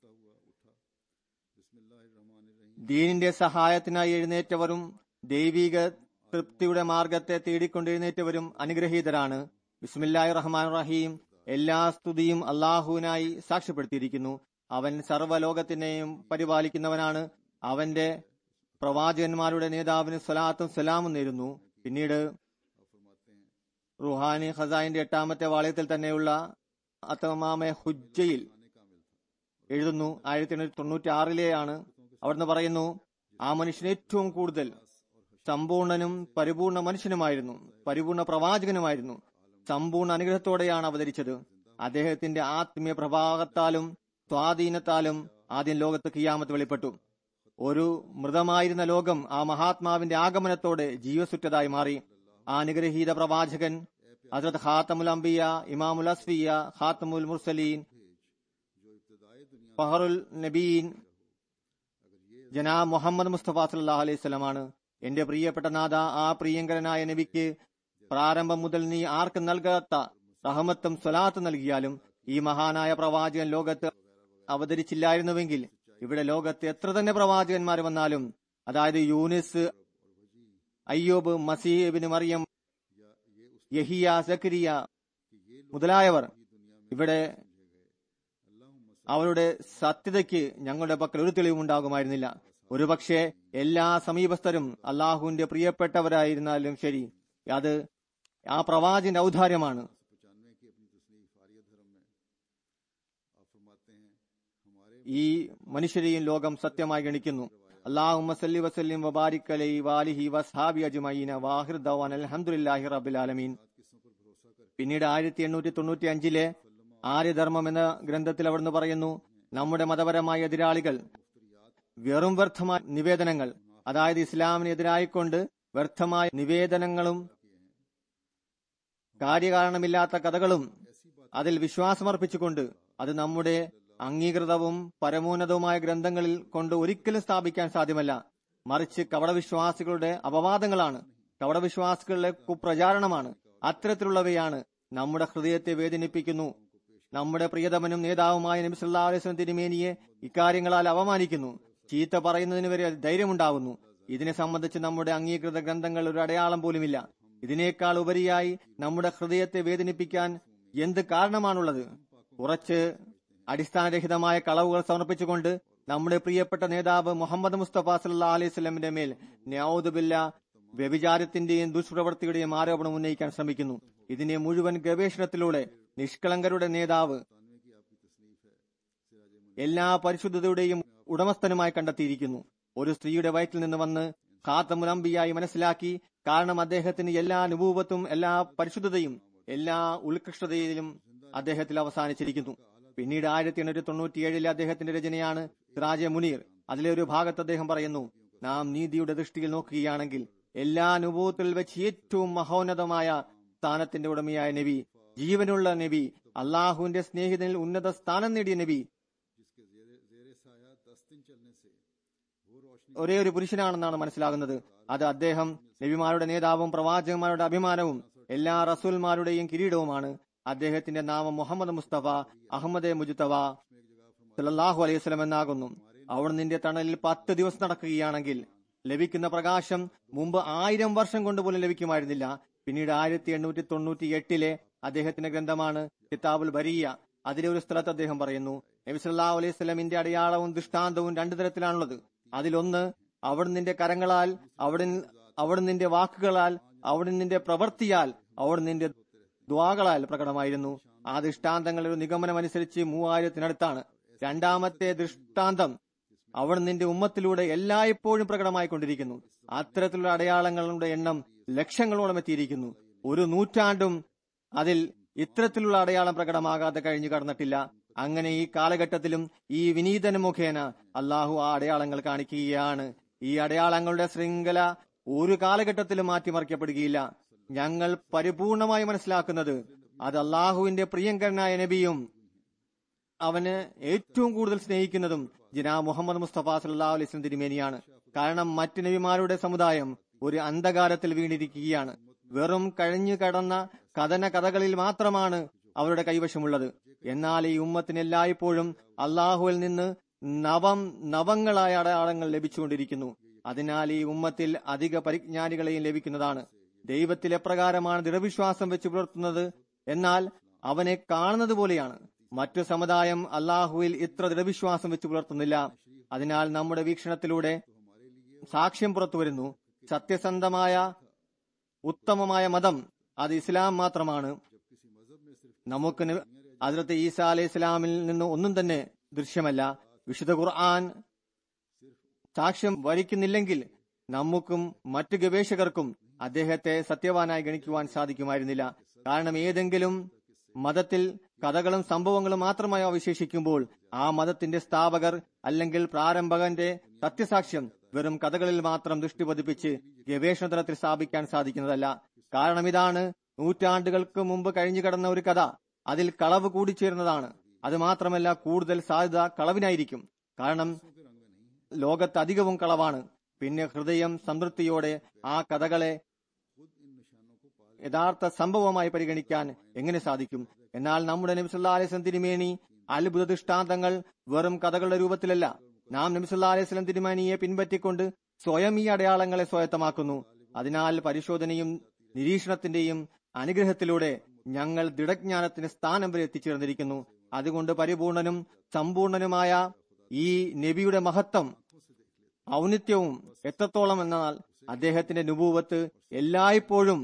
ദീനിന്റെ സഹായത്തിനായി എഴുന്നേറ്റവരും ദൈവിക തൃപ്തിയുടെ മാർഗത്തെ തേടിക്കൊണ്ട് എഴുന്നേറ്റവരും അനുഗ്രഹീതരാണ് ബിസ്മില്ലാഹി റഹ്മാൻ റഹീം എല്ലാ സ്തുതിയും അള്ളാഹുവിനായി സാക്ഷ്യപ്പെടുത്തിയിരിക്കുന്നു അവൻ സർവ്വലോകത്തിനെയും പരിപാലിക്കുന്നവനാണ് അവന്റെ പ്രവാചകന്മാരുടെ നേതാവിന് സലാത്തും സലാമും നേരുന്നു പിന്നീട് റുഹാനി ഖസായിന്റെ എട്ടാമത്തെ വാളയത്തിൽ തന്നെയുള്ള അത്തമാമെ ഹുജ്ജയിൽ എഴുതുന്നു ആയിരത്തി എണ്ണൂറ്റി തൊണ്ണൂറ്റി ആറിലെയാണ് അവിടുന്ന് പറയുന്നു ആ മനുഷ്യൻ ഏറ്റവും കൂടുതൽ സമ്പൂർണനും പരിപൂർണ മനുഷ്യനുമായിരുന്നു പരിപൂർണ പ്രവാചകനുമായിരുന്നു സമ്പൂർണ്ണ അനുഗ്രഹത്തോടെയാണ് അവതരിച്ചത് അദ്ദേഹത്തിന്റെ ആത്മീയ പ്രഭാവത്താലും സ്വാധീനത്താലും ആദ്യം ലോകത്ത് കിയാമത്ത് വെളിപ്പെട്ടു ഒരു മൃതമായിരുന്ന ലോകം ആ മഹാത്മാവിന്റെ ആഗമനത്തോടെ ജീവസുറ്റതായി മാറി ആ അനുഗ്രഹീത പ്രവാചകൻ ഹസ്രത് ഖാത്തമുൽ അംബിയ ഇമാമുൽ അസ്ഫിയ ഖാത്തമുൽ മുർസലീൻ ഫഹറുൽ നബീൻ ജനാബ് മുഹമ്മദ് മുസ്തഫ സല്ലാഹു അലൈഹി സ്വലമാണ് എന്റെ പ്രിയപ്പെട്ട നാഥ ആ പ്രിയങ്കരനായ നബിക്ക് പ്രാരംഭം മുതൽ നീ ആർക്കും നൽകാത്ത റഹമത്തും സ്വലാത്തും നൽകിയാലും ഈ മഹാനായ പ്രവാചകൻ ലോകത്ത് അവതരിച്ചില്ലായിരുന്നുവെങ്കിൽ ഇവിടെ ലോകത്ത് എത്ര തന്നെ പ്രവാചകന്മാർ വന്നാലും അതായത് യൂനിസ് അയ്യോബ് മസീബിന് മറിയം യഹിയ സക്രിയ മുതലായവർ ഇവിടെ അവരുടെ സത്യതയ്ക്ക് ഞങ്ങളുടെ പക്കൽ ഒരു തെളിവുണ്ടാകുമായിരുന്നില്ല ഒരുപക്ഷെ എല്ലാ സമീപസ്ഥരും അള്ളാഹുവിന്റെ പ്രിയപ്പെട്ടവരായിരുന്നാലും ശരി അത് ആ പ്രവാചന്റെ ഔദാര്യമാണ് ഈ മനുഷ്യരെയും ലോകം സത്യമായി ഗണിക്കുന്നു അള്ളാഹു സല്ലി വസല്ലിം വബാരിക് അലൈ വാലിഹി വസ്ഹാബി അജ്മഈന വാഹിർ ദവാൻ അൽഹംദുലില്ലാഹി റബ്ബിൽ ആലമീൻ പിന്നീട് ആയിരത്തി എണ്ണൂറ്റി തൊണ്ണൂറ്റി അഞ്ചിലെ ആര്യധർമ്മം എന്ന ഗ്രന്ഥത്തിൽ അവിടുന്ന് പറയുന്നു നമ്മുടെ മതപരമായ എതിരാളികൾ വെറും വ്യർത്ഥമായ നിവേദനങ്ങൾ അതായത് ഇസ്ലാമിനെതിരായിക്കൊണ്ട് വ്യർത്ഥമായ നിവേദനങ്ങളും കാര്യകാരണമില്ലാത്ത കഥകളും അതിൽ വിശ്വാസമർപ്പിച്ചുകൊണ്ട് അത് നമ്മുടെ അംഗീകൃതവും പരമോന്നതവുമായ ഗ്രന്ഥങ്ങളിൽ കൊണ്ട് ഒരിക്കലും സ്ഥാപിക്കാൻ സാധ്യമല്ല മറിച്ച് കവടവിശ്വാസികളുടെ അപവാദങ്ങളാണ് കവടവിശ്വാസികളുടെ കുപ്രചാരണമാണ് അത്തരത്തിലുള്ളവയാണ് നമ്മുടെ ഹൃദയത്തെ വേദനിപ്പിക്കുന്നു നമ്മുടെ പ്രിയതമനും നേതാവുമായ നബി സല്ലാ അലൈഹി തിരുമേനിയെ ഇക്കാര്യങ്ങളാൽ അവമാനിക്കുന്നു ചീത്ത പറയുന്നതിന് വരെ ധൈര്യമുണ്ടാവുന്നു ഇതിനെ സംബന്ധിച്ച് നമ്മുടെ അംഗീകൃത ഗ്രന്ഥങ്ങൾ ഒരു അടയാളം പോലുമില്ല ഇതിനേക്കാൾ ഉപരിയായി നമ്മുടെ ഹൃദയത്തെ വേദനിപ്പിക്കാൻ എന്ത് കാരണമാണുള്ളത് കുറച്ച് അടിസ്ഥാനരഹിതമായ കളവുകൾ സമർപ്പിച്ചുകൊണ്ട് നമ്മുടെ പ്രിയപ്പെട്ട നേതാവ് മുഹമ്മദ് മുസ്തഫ സല്ലാ അലൈഹി സ്വലമിന്റെ മേൽ ന്യാവുദുബില്ല വ്യഭിചാരത്തിന്റെയും ദുഷ്പ്രവൃത്തിയുടെയും ആരോപണം ഉന്നയിക്കാൻ ശ്രമിക്കുന്നു ഇതിനെ മുഴുവൻ ഗവേഷണത്തിലൂടെ നിഷ്കളങ്കരുടെ നേതാവ് എല്ലാ പരിശുദ്ധതയുടെയും ഉടമസ്ഥനുമായി കണ്ടെത്തിയിരിക്കുന്നു ഒരു സ്ത്രീയുടെ വയറ്റിൽ നിന്ന് വന്ന് ഖാത്തമുലംബിയായി മനസ്സിലാക്കി കാരണം അദ്ദേഹത്തിന് എല്ലാ അനുഭവത്തും എല്ലാ പരിശുദ്ധതയും എല്ലാ ഉത്കൃഷ്ടതയിലും അദ്ദേഹത്തിൽ അവസാനിച്ചിരിക്കുന്നു പിന്നീട് ആയിരത്തി എണ്ണൂറ്റി തൊണ്ണൂറ്റിയേഴിലെ അദ്ദേഹത്തിന്റെ രചനയാണ് സിറാജെ മുനീർ അതിലെ ഒരു ഭാഗത്ത് അദ്ദേഹം പറയുന്നു നാം നീതിയുടെ ദൃഷ്ടിയിൽ നോക്കുകയാണെങ്കിൽ എല്ലാ അനുഭവത്തിൽ വെച്ച് ഏറ്റവും മഹോന്നതമായ സ്ഥാനത്തിന്റെ ഉടമയായ നബി ജീവനുള്ള നബി അള്ളാഹുവിന്റെ സ്നേഹിതനിൽ ഉന്നത സ്ഥാനം നേടിയ നബി ഒരേ ഒരു പുരുഷനാണെന്നാണ് മനസ്സിലാകുന്നത് അത് അദ്ദേഹം നബിമാരുടെ നേതാവും പ്രവാചകന്മാരുടെ അഭിമാനവും എല്ലാ റസൂൽമാരുടെയും കിരീടവുമാണ് അദ്ദേഹത്തിന്റെ നാമം മുഹമ്മദ് മുസ്തഫ അഹമ്മദ് മുജുത്തവ സല്ലാഹു അലൈഹി സ്വലം എന്നാകുന്നു അവിടെ നിന്റെ തണലിൽ പത്ത് ദിവസം നടക്കുകയാണെങ്കിൽ ലഭിക്കുന്ന പ്രകാശം മുമ്പ് ആയിരം വർഷം കൊണ്ട് പോലും ലഭിക്കുമായിരുന്നില്ല പിന്നീട് ആയിരത്തി എണ്ണൂറ്റി തൊണ്ണൂറ്റി എട്ടിലെ അദ്ദേഹത്തിന്റെ ഗ്രന്ഥമാണ് കിതാബുൽ ബരിയ അതിലെ ഒരു സ്ഥലത്ത് അദ്ദേഹം പറയുന്നു നബി സല്ലാഹു അലൈഹി സ്വലമിന്റെ അടയാളവും ദൃഷ്ടാന്തവും രണ്ടു തരത്തിലാണുള്ളത് അതിലൊന്ന് അവിടെ നിന്റെ കരങ്ങളാൽ അവിടെ അവിടെ നിന്റെ വാക്കുകളാൽ അവിടെ നിന്റെ പ്രവൃത്തിയാൽ അവിടെ നിന്റെ ദ്വാകളാൽ പ്രകടമായിരുന്നു ആ ദൃഷ്ടാന്തങ്ങളുടെ ഒരു നിഗമനം അനുസരിച്ച് മൂവായിരത്തിനടുത്താണ് രണ്ടാമത്തെ ദൃഷ്ടാന്തം അവിടെ നിന്റെ ഉമ്മത്തിലൂടെ എല്ലായ്പ്പോഴും പ്രകടമായിക്കൊണ്ടിരിക്കുന്നു അത്തരത്തിലുള്ള അടയാളങ്ങളുടെ എണ്ണം ലക്ഷങ്ങളോളം എത്തിയിരിക്കുന്നു ഒരു നൂറ്റാണ്ടും അതിൽ ഇത്തരത്തിലുള്ള അടയാളം പ്രകടമാകാതെ കഴിഞ്ഞു കടന്നിട്ടില്ല അങ്ങനെ ഈ കാലഘട്ടത്തിലും ഈ വിനീതന മുഖേന അള്ളാഹു ആ അടയാളങ്ങൾ കാണിക്കുകയാണ് ഈ അടയാളങ്ങളുടെ ശൃംഖല ഒരു കാലഘട്ടത്തിലും മാറ്റിമറിക്കപ്പെടുകയില്ല ഞങ്ങൾ പരിപൂർണമായി മനസ്സിലാക്കുന്നത് അത് അള്ളാഹുവിന്റെ പ്രിയങ്കരനായ നബിയും അവന് ഏറ്റവും കൂടുതൽ സ്നേഹിക്കുന്നതും ജിനാ മുഹമ്മദ് മുസ്തഫ സല്ലാ അലൈസ്ലം തിരുമേനിയാണ് കാരണം മറ്റ് നബിമാരുടെ സമുദായം ഒരു അന്ധകാരത്തിൽ വീണിരിക്കുകയാണ് വെറും കഴിഞ്ഞു കടന്ന കഥന കഥകളിൽ മാത്രമാണ് അവരുടെ കൈവശമുള്ളത് എന്നാൽ ഈ ഉമ്മത്തിന് എല്ലായ്പ്പോഴും അള്ളാഹുവിൽ നിന്ന് നവം നവങ്ങളായ അടയാളങ്ങൾ ലഭിച്ചുകൊണ്ടിരിക്കുന്നു അതിനാൽ ഈ ഉമ്മത്തിൽ അധിക പരിജ്ഞാനികളെയും ലഭിക്കുന്നതാണ് ദൈവത്തിൽ എപ്രകാരമാണ് ദൃഢവിശ്വാസം വെച്ച് പുലർത്തുന്നത് എന്നാൽ അവനെ കാണുന്നത് പോലെയാണ് മറ്റു സമുദായം അള്ളാഹുവിൽ ഇത്ര ദൃഢവിശ്വാസം വെച്ച് പുലർത്തുന്നില്ല അതിനാൽ നമ്മുടെ വീക്ഷണത്തിലൂടെ സാക്ഷ്യം പുറത്തുവരുന്നു സത്യസന്ധമായ ഉത്തമമായ മതം അത് ഇസ്ലാം മാത്രമാണ് നമുക്ക് അതിർത്ത് ഈസ അലൈഹി ഇസ്ലാമിൽ നിന്ന് ഒന്നും തന്നെ ദൃശ്യമല്ല വിശുദ്ധ ഖുർആൻ സാക്ഷ്യം വരിക്കുന്നില്ലെങ്കിൽ നമുക്കും മറ്റു ഗവേഷകർക്കും അദ്ദേഹത്തെ സത്യവാനായി ഗണിക്കുവാൻ സാധിക്കുമായിരുന്നില്ല കാരണം ഏതെങ്കിലും മതത്തിൽ കഥകളും സംഭവങ്ങളും മാത്രമായി അവശേഷിക്കുമ്പോൾ ആ മതത്തിന്റെ സ്ഥാപകർ അല്ലെങ്കിൽ പ്രാരംഭകന്റെ സത്യസാക്ഷ്യം വെറും കഥകളിൽ മാത്രം ദൃഷ്ടി പതിപ്പിച്ച് ഗവേഷണ തലത്തിൽ സ്ഥാപിക്കാൻ സാധിക്കുന്നതല്ല കാരണം ഇതാണ് നൂറ്റാണ്ടുകൾക്ക് മുമ്പ് കഴിഞ്ഞു കടന്ന ഒരു കഥ അതിൽ കളവ് കൂടിച്ചേരുന്നതാണ് അത് മാത്രമല്ല കൂടുതൽ സാധ്യത കളവിനായിരിക്കും കാരണം ലോകത്ത് അധികവും കളവാണ് പിന്നെ ഹൃദയം സംതൃപ്തിയോടെ ആ കഥകളെ യഥാർത്ഥ സംഭവമായി പരിഗണിക്കാൻ എങ്ങനെ സാധിക്കും എന്നാൽ നമ്മുടെ നബിസുല്ലാ അലൈസ്ലം തിരുമേനി അത്ഭുത ദൃഷ്ടാന്തങ്ങൾ വെറും കഥകളുടെ രൂപത്തിലല്ല നാം നബിസുല്ലാ അലൈസ്ലം തിരുമേനിയെ പിൻപറ്റിക്കൊണ്ട് സ്വയം ഈ അടയാളങ്ങളെ സ്വായത്തമാക്കുന്നു അതിനാൽ പരിശോധനയും നിരീക്ഷണത്തിന്റെയും അനുഗ്രഹത്തിലൂടെ ഞങ്ങൾ ദൃഢജ്ഞാനത്തിന് സ്ഥാനം വരെ എത്തിച്ചേർന്നിരിക്കുന്നു അതുകൊണ്ട് പരിപൂർണനും സമ്പൂർണനുമായ ഈ നബിയുടെ മഹത്വം ഔന്നിത്യവും എത്രത്തോളം എന്നാൽ അദ്ദേഹത്തിന്റെ നുപൂവത്ത് എല്ലായ്പ്പോഴും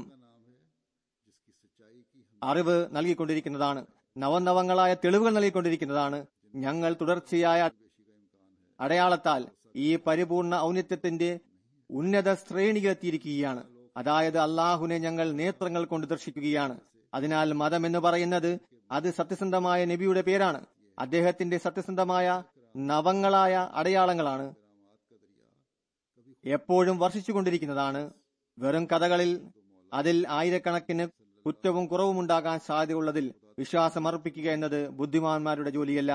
അറിവ് നൽകിക്കൊണ്ടിരിക്കുന്നതാണ് നവനവങ്ങളായ തെളിവുകൾ നൽകിക്കൊണ്ടിരിക്കുന്നതാണ് ഞങ്ങൾ തുടർച്ചയായ അടയാളത്താൽ ഈ പരിപൂർണ ഔന്നിത്യത്തിന്റെ ഉന്നത ശ്രേണിയിലെത്തിയിരിക്കുകയാണ് അതായത് അള്ളാഹുവിനെ ഞങ്ങൾ നേത്രങ്ങൾ കൊണ്ട് ദർശിക്കുകയാണ് അതിനാൽ മതം എന്ന് പറയുന്നത് അത് സത്യസന്ധമായ നബിയുടെ പേരാണ് അദ്ദേഹത്തിന്റെ സത്യസന്ധമായ നവങ്ങളായ അടയാളങ്ങളാണ് എപ്പോഴും വർഷിച്ചുകൊണ്ടിരിക്കുന്നതാണ് വെറും കഥകളിൽ അതിൽ ആയിരക്കണക്കിന് കുറ്റവും കുറവും ഉണ്ടാകാൻ സാധ്യതയുള്ളതിൽ വിശ്വാസം അർപ്പിക്കുക എന്നത് ബുദ്ധിമാന്മാരുടെ ജോലിയല്ല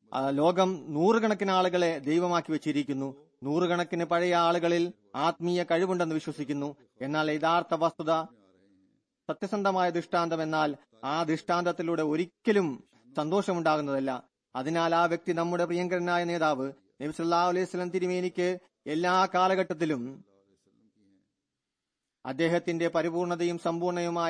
ആ, ലോകം നൂറുകണക്കിന് ആളുകളെ ദൈവമാക്കി വെച്ചിരിക്കുന്നു നൂറുകണക്കിന് പഴയ ആളുകളിൽ ആത്മീയ കഴിവുണ്ടെന്ന് വിശ്വസിക്കുന്നു എന്നാൽ യഥാർത്ഥ വസ്തുത സത്യസന്ധമായ ദൃഷ്ടാന്തം എന്നാൽ ആ ദൃഷ്ടാന്തത്തിലൂടെ ഒരിക്കലും സന്തോഷമുണ്ടാകുന്നതല്ല അതിനാൽ ആ വ്യക്തി നമ്മുടെ പ്രിയങ്കരനായ നേതാവ് നബി സല്ലല്ലാഹു അലൈഹി വസല്ലം തിരുമേനിക്ക് എല്ലാ കാലഘട്ടത്തിലും അദ്ദേഹത്തിന്റെ പരിപൂർണതയും സമ്പൂർണയുമായ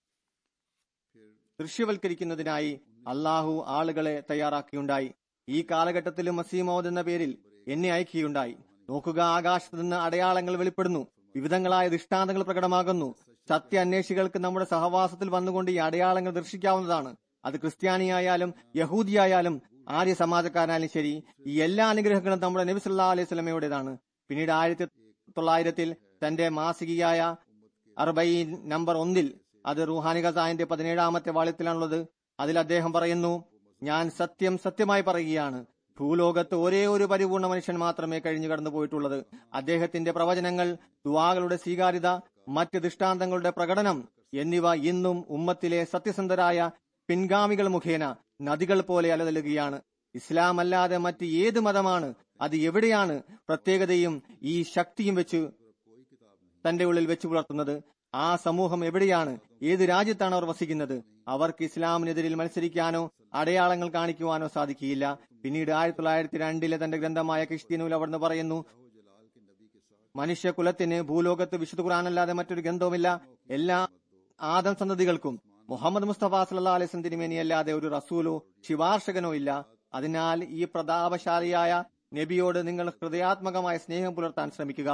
ദൃശ്യവൽക്കരിക്കുന്നതിനായി അള്ളാഹു ആളുകളെ തയ്യാറാക്കിയുണ്ടായി ഈ കാലഘട്ടത്തിലും മസീമോദ് എന്ന പേരിൽ എന്നെ അയക്കുകയുണ്ടായി നോക്കുക ആകാശത്ത് നിന്ന് അടയാളങ്ങൾ വെളിപ്പെടുന്നു വിവിധങ്ങളായ ദൃഷ്ടാന്തങ്ങൾ പ്രകടമാകുന്നു സത്യ അന്വേഷികൾക്ക് നമ്മുടെ സഹവാസത്തിൽ വന്നുകൊണ്ട് ഈ അടയാളങ്ങൾ ദർശിക്കാവുന്നതാണ് അത് ക്രിസ്ത്യാനിയായാലും യഹൂദിയായാലും ആര്യ സമാജക്കാരായാലും ശരി ഈ എല്ലാ അനുഗ്രഹങ്ങളും നമ്മുടെ നബി സല്ലാ അലൈഹി സ്വലമയുടേതാണ് പിന്നീട് ആയിരത്തി തൊള്ളായിരത്തിൽ തന്റെ മാസികയായ അർബൈൻ നമ്പർ ഒന്നിൽ അത് റുഹാനി ഖസാന്റെ പതിനേഴാമത്തെ വാള്യത്തിലാണുള്ളത് അതിൽ അദ്ദേഹം പറയുന്നു ഞാൻ സത്യം സത്യമായി പറയുകയാണ് ഭൂലോകത്ത് ഒരേ ഒരു പരിപൂർണ മനുഷ്യൻ മാത്രമേ കഴിഞ്ഞു കടന്നു പോയിട്ടുള്ളത് അദ്ദേഹത്തിന്റെ പ്രവചനങ്ങൾ ദുവാകളുടെ സ്വീകാര്യത മറ്റ് ദൃഷ്ടാന്തങ്ങളുടെ പ്രകടനം എന്നിവ ഇന്നും ഉമ്മത്തിലെ സത്യസന്ധരായ പിൻഗാമികൾ മുഖേന നദികൾ പോലെ അലതല്ലുകയാണ് ഇസ്ലാം അല്ലാതെ മറ്റ് ഏത് മതമാണ് അത് എവിടെയാണ് പ്രത്യേകതയും ഈ ശക്തിയും വെച്ച് തന്റെ ഉള്ളിൽ വെച്ച് പുലർത്തുന്നത് ആ സമൂഹം എവിടെയാണ് ഏത് രാജ്യത്താണ് അവർ വസിക്കുന്നത് അവർക്ക് ഇസ്ലാമിനെതിരിൽ മത്സരിക്കാനോ അടയാളങ്ങൾ കാണിക്കുവാനോ സാധിക്കില്ല പിന്നീട് ആയിരത്തി തൊള്ളായിരത്തി രണ്ടിലെ തന്റെ ഗ്രന്ഥമായ ക്രിസ്ത്യനൂൽ അവിടുന്ന് പറയുന്നു മനുഷ്യകുലത്തിന് ഭൂലോകത്ത് വിശുദ്ധ ഖുറാനല്ലാതെ മറ്റൊരു ഗ്രന്ഥവുമില്ല എല്ലാ ആദം സന്തതികൾക്കും മുഹമ്മദ് മുസ്തഫ സല്ലാ അലൈസ് തിരുമേനിയല്ലാതെ ഒരു റസൂലോ ശിവാർശകനോ ഇല്ല അതിനാൽ ഈ പ്രതാപശാലിയായ നബിയോട് നിങ്ങൾ ഹൃദയാത്മകമായ സ്നേഹം പുലർത്താൻ ശ്രമിക്കുക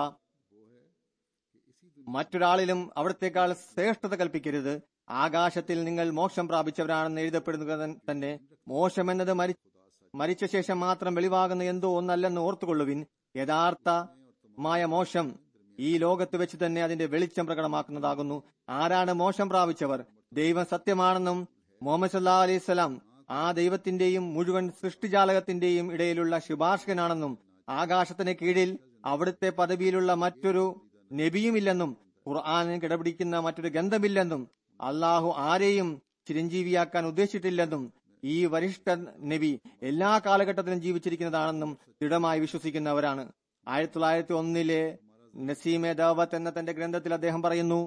മറ്റൊരാളിലും അവിടത്തേക്കാൾ ശ്രേഷ്ഠത കൽപ്പിക്കരുത് ആകാശത്തിൽ നിങ്ങൾ മോക്ഷം പ്രാപിച്ചവരാണെന്ന് എഴുതപ്പെടുന്നത് തന്നെ മോശം എന്നത് മരി മരിച്ച ശേഷം മാത്രം വെളിവാകുന്ന എന്തോ ഒന്നല്ലെന്ന് ഓർത്തുകൊള്ളുവിൻ യഥാർത്ഥമായ മോശം ഈ ലോകത്ത് വെച്ച് തന്നെ അതിന്റെ വെളിച്ചം പ്രകടമാക്കുന്നതാകുന്നു ആരാണ് മോശം പ്രാപിച്ചവർ ദൈവം സത്യമാണെന്നും മുഹമ്മദ് സല്ലാ അലൈഹിസ്സലാം ആ ദൈവത്തിന്റെയും മുഴുവൻ സൃഷ്ടിജാലകത്തിന്റെയും ഇടയിലുള്ള ശുഭാർശകനാണെന്നും ആകാശത്തിന് കീഴിൽ അവിടുത്തെ പദവിയിലുള്ള മറ്റൊരു നബിയുമില്ലെന്നും ഖുർആാനിന് കിടപിടിക്കുന്ന മറ്റൊരു ഗന്ധമില്ലെന്നും അള്ളാഹു ആരെയും ചിരഞ്ജീവിയാക്കാൻ ഉദ്ദേശിച്ചിട്ടില്ലെന്നും ഈ വരിഷ്ഠ നബി എല്ലാ കാലഘട്ടത്തിലും ജീവിച്ചിരിക്കുന്നതാണെന്നും ദൃഢമായി വിശ്വസിക്കുന്നവരാണ് ആയിരത്തി തൊള്ളായിരത്തി ഒന്നിലെ നസീമെ ദാവത്ത് എന്ന തന്റെ ഗ്രന്ഥത്തിൽ അദ്ദേഹം പറയുന്നു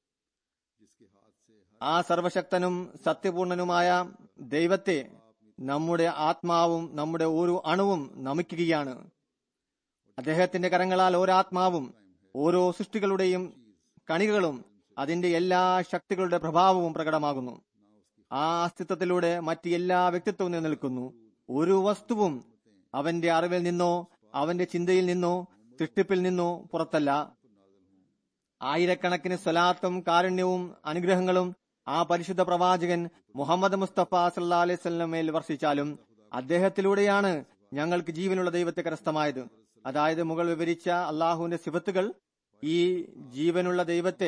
ആ സർവശക്തനും സത്യപൂർണനുമായ ദൈവത്തെ നമ്മുടെ ആത്മാവും നമ്മുടെ ഓരോ അണുവും നമിക്കുകയാണ് അദ്ദേഹത്തിന്റെ കരങ്ങളാൽ ഓരാത്മാവും ഓരോ സൃഷ്ടികളുടെയും കണികകളും അതിന്റെ എല്ലാ ശക്തികളുടെ പ്രഭാവവും പ്രകടമാകുന്നു ആ അസ്തിത്വത്തിലൂടെ മറ്റ് എല്ലാ വ്യക്തിത്വവും നിലനിൽക്കുന്നു ഒരു വസ്തുവും അവന്റെ അറിവിൽ നിന്നോ അവന്റെ ചിന്തയിൽ നിന്നോ സൃഷ്ടിപ്പിൽ നിന്നോ പുറത്തല്ല ആയിരക്കണക്കിന് സ്വലാത്തും കാരുണ്യവും അനുഗ്രഹങ്ങളും ആ പരിശുദ്ധ പ്രവാചകൻ മുഹമ്മദ് മുസ്തഫ സല്ലാ അലൈഹി സ്വലമേൽ വർഷിച്ചാലും അദ്ദേഹത്തിലൂടെയാണ് ഞങ്ങൾക്ക് ജീവനുള്ള ദൈവത്തെ കരസ്ഥമായത് അതായത് മുകൾ വിവരിച്ച അള്ളാഹുവിന്റെ സിഫത്തുകൾ ഈ ജീവനുള്ള ദൈവത്തെ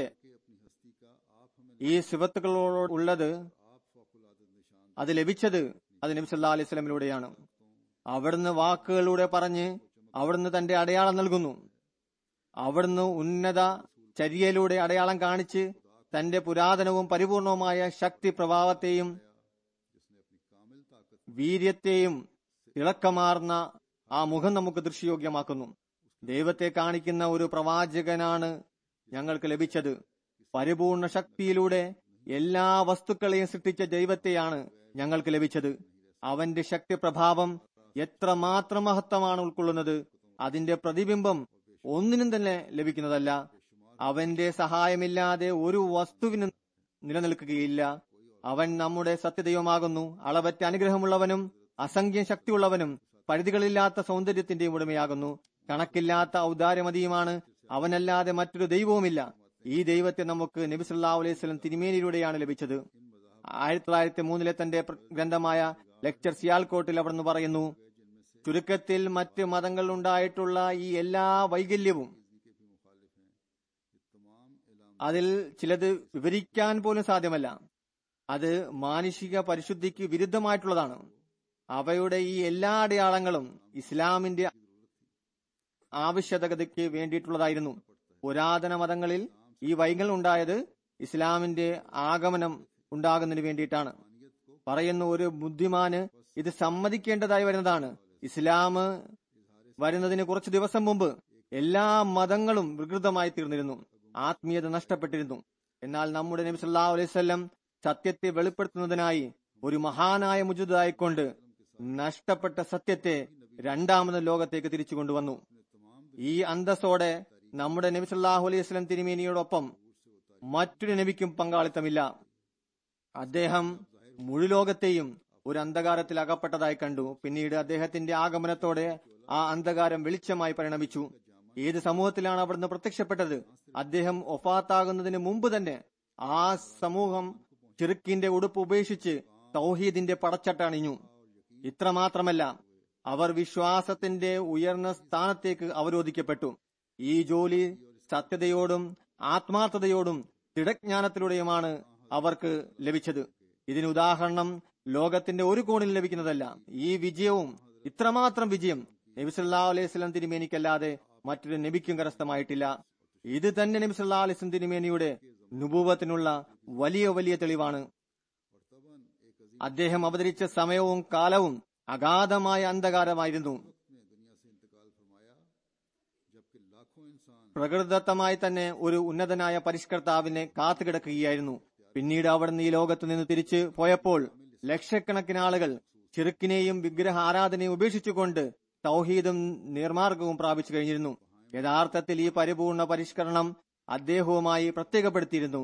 ഈ സിഫത്തുകളോട് ഉള്ളത് അത് ലഭിച്ചത് അത് നബി സല്ലാ അലൈഹി സ്വലമിലൂടെയാണ് അവിടുന്ന് വാക്കുകളിലൂടെ പറഞ്ഞ് അവിടുന്ന് തന്റെ അടയാളം നൽകുന്നു അവിടുന്ന് ഉന്നത ചര്യയിലൂടെ അടയാളം കാണിച്ച് തന്റെ പുരാതനവും പരിപൂർണവുമായ ശക്തി പ്രഭാവത്തെയും വീര്യത്തെയും തിളക്കമാർന്ന ആ മുഖം നമുക്ക് ദൃശ്യയോഗ്യമാക്കുന്നു ദൈവത്തെ കാണിക്കുന്ന ഒരു പ്രവാചകനാണ് ഞങ്ങൾക്ക് ലഭിച്ചത് പരിപൂർണ ശക്തിയിലൂടെ എല്ലാ വസ്തുക്കളെയും സൃഷ്ടിച്ച ദൈവത്തെയാണ് ഞങ്ങൾക്ക് ലഭിച്ചത് അവന്റെ ശക്തി പ്രഭാവം എത്രമാത്രം മഹത്വമാണ് ഉൾക്കൊള്ളുന്നത് അതിന്റെ പ്രതിബിംബം ഒന്നിനും തന്നെ ലഭിക്കുന്നതല്ല അവന്റെ സഹായമില്ലാതെ ഒരു വസ്തുവിനും നിലനിൽക്കുകയില്ല അവൻ നമ്മുടെ സത്യദൈവമാകുന്നു അളവറ്റ അനുഗ്രഹമുള്ളവനും അസംഖ്യം ശക്തിയുള്ളവനും പരിധികളില്ലാത്ത സൗന്ദര്യത്തിന്റെയും ഉടമയാകുന്നു കണക്കില്ലാത്ത ഔദാര്യമതിയുമാണ് അവനല്ലാതെ മറ്റൊരു ദൈവവുമില്ല ഈ ദൈവത്തെ നമുക്ക് നബി സല്ലാ അലൈഹി സ്വലം തിരുമേനിയിലൂടെയാണ് ലഭിച്ചത് ആയിരത്തി തൊള്ളായിരത്തി മൂന്നിലെ തന്റെ ഗ്രന്ഥമായ ലെക്ചർ സിയാൽകോട്ടിൽ അവിടുന്ന് പറയുന്നു ചുരുക്കത്തിൽ മറ്റ് മതങ്ങളിൽ ഉണ്ടായിട്ടുള്ള ഈ എല്ലാ വൈകല്യവും അതിൽ ചിലത് വിവരിക്കാൻ പോലും സാധ്യമല്ല അത് മാനുഷിക പരിശുദ്ധിക്ക് വിരുദ്ധമായിട്ടുള്ളതാണ് അവയുടെ ഈ എല്ലാ അടയാളങ്ങളും ഇസ്ലാമിന്റെ ആവശ്യകതയ്ക്ക് വേണ്ടിയിട്ടുള്ളതായിരുന്നു പുരാതന മതങ്ങളിൽ ഈ വൈകൽ ഉണ്ടായത് ഇസ്ലാമിന്റെ ആഗമനം ഉണ്ടാകുന്നതിന് വേണ്ടിയിട്ടാണ് പറയുന്ന ഒരു ബുദ്ധിമാന് ഇത് സമ്മതിക്കേണ്ടതായി വരുന്നതാണ് ഇസ്ലാം വരുന്നതിന് കുറച്ചു ദിവസം മുമ്പ് എല്ലാ മതങ്ങളും വികൃതമായി തീർന്നിരുന്നു ആത്മീയത നഷ്ടപ്പെട്ടിരുന്നു എന്നാൽ നമ്മുടെ നബി സല്ലല്ലാഹു അലൈഹി വസല്ലം സത്യത്തെ വെളിപ്പെടുത്തുന്നതിനായി ഒരു മഹാനായ മുജുദായിക്കൊണ്ട് നഷ്ടപ്പെട്ട സത്യത്തെ രണ്ടാമത് ലോകത്തേക്ക് തിരിച്ചു കൊണ്ടുവന്നു ഈ അന്തസ്സോടെ നമ്മുടെ നബി സല്ലല്ലാഹു അലൈഹി വസല്ലം തിരുമേനിയോടൊപ്പം മറ്റൊരു നബിക്കും പങ്കാളിത്തമില്ല അദ്ദേഹം മുഴുലോകത്തെയും ഒരു അന്ധകാരത്തിൽ അകപ്പെട്ടതായി കണ്ടു പിന്നീട് അദ്ദേഹത്തിന്റെ ആഗമനത്തോടെ ആ അന്ധകാരം വെളിച്ചമായി പരിണമിച്ചു ഏത് സമൂഹത്തിലാണ് അവിടുന്ന് പ്രത്യക്ഷപ്പെട്ടത് അദ്ദേഹം ഒഫാത്താകുന്നതിന് മുമ്പ് തന്നെ ആ സമൂഹം ചെറുക്കിന്റെ ഉടുപ്പ് ഉപേക്ഷിച്ച് തൗഹീദിന്റെ പടച്ചട്ടണിഞ്ഞു ഇത്രമാത്രമല്ല അവർ വിശ്വാസത്തിന്റെ ഉയർന്ന സ്ഥാനത്തേക്ക് അവരോധിക്കപ്പെട്ടു ഈ ജോലി സത്യതയോടും ആത്മാർത്ഥതയോടും ദൃഢജ്ഞാനത്തിലൂടെയുമാണ് അവർക്ക് ലഭിച്ചത് ഇതിന് ഉദാഹരണം ലോകത്തിന്റെ ഒരു കോണിൽ ലഭിക്കുന്നതല്ല ഈ വിജയവും ഇത്രമാത്രം വിജയം നബി സല്ലല്ലാഹു അലൈഹി വസല്ലം തിരുമേനിക്കല്ലാതെ മറ്റൊരു നബിക്കും കരസ്ഥമായിട്ടില്ല ഇത് തന്നെ നബി സല്ലല്ലാഹു അലൈഹി വസല്ലം തിരുമേനിയുടെ നുബൂവത്തിനുള്ള വലിയ വലിയ തെളിവാണ് അദ്ദേഹം അവതരിച്ച സമയവും കാലവും അഗാധമായ അന്ധകാരമായിരുന്നു പ്രകൃതദത്തമായി തന്നെ ഒരു ഉന്നതനായ പരിഷ്കർത്താവിനെ കാത്തുകിടക്കുകയായിരുന്നു പിന്നീട് അവിടുന്ന് ഈ ലോകത്തു നിന്ന് തിരിച്ചു പോയപ്പോൾ ലക്ഷക്കണക്കിന് ആളുകൾ ചെറുക്കിനെയും വിഗ്രഹ ആരാധനയും ഉപേക്ഷിച്ചുകൊണ്ട് തൗഹീദും നിർമാർഗവും പ്രാപിച്ചു കഴിഞ്ഞിരുന്നു യഥാർത്ഥത്തിൽ ഈ പരിപൂർണ പരിഷ്കരണം അദ്ദേഹവുമായി പ്രത്യേകപ്പെടുത്തിയിരുന്നു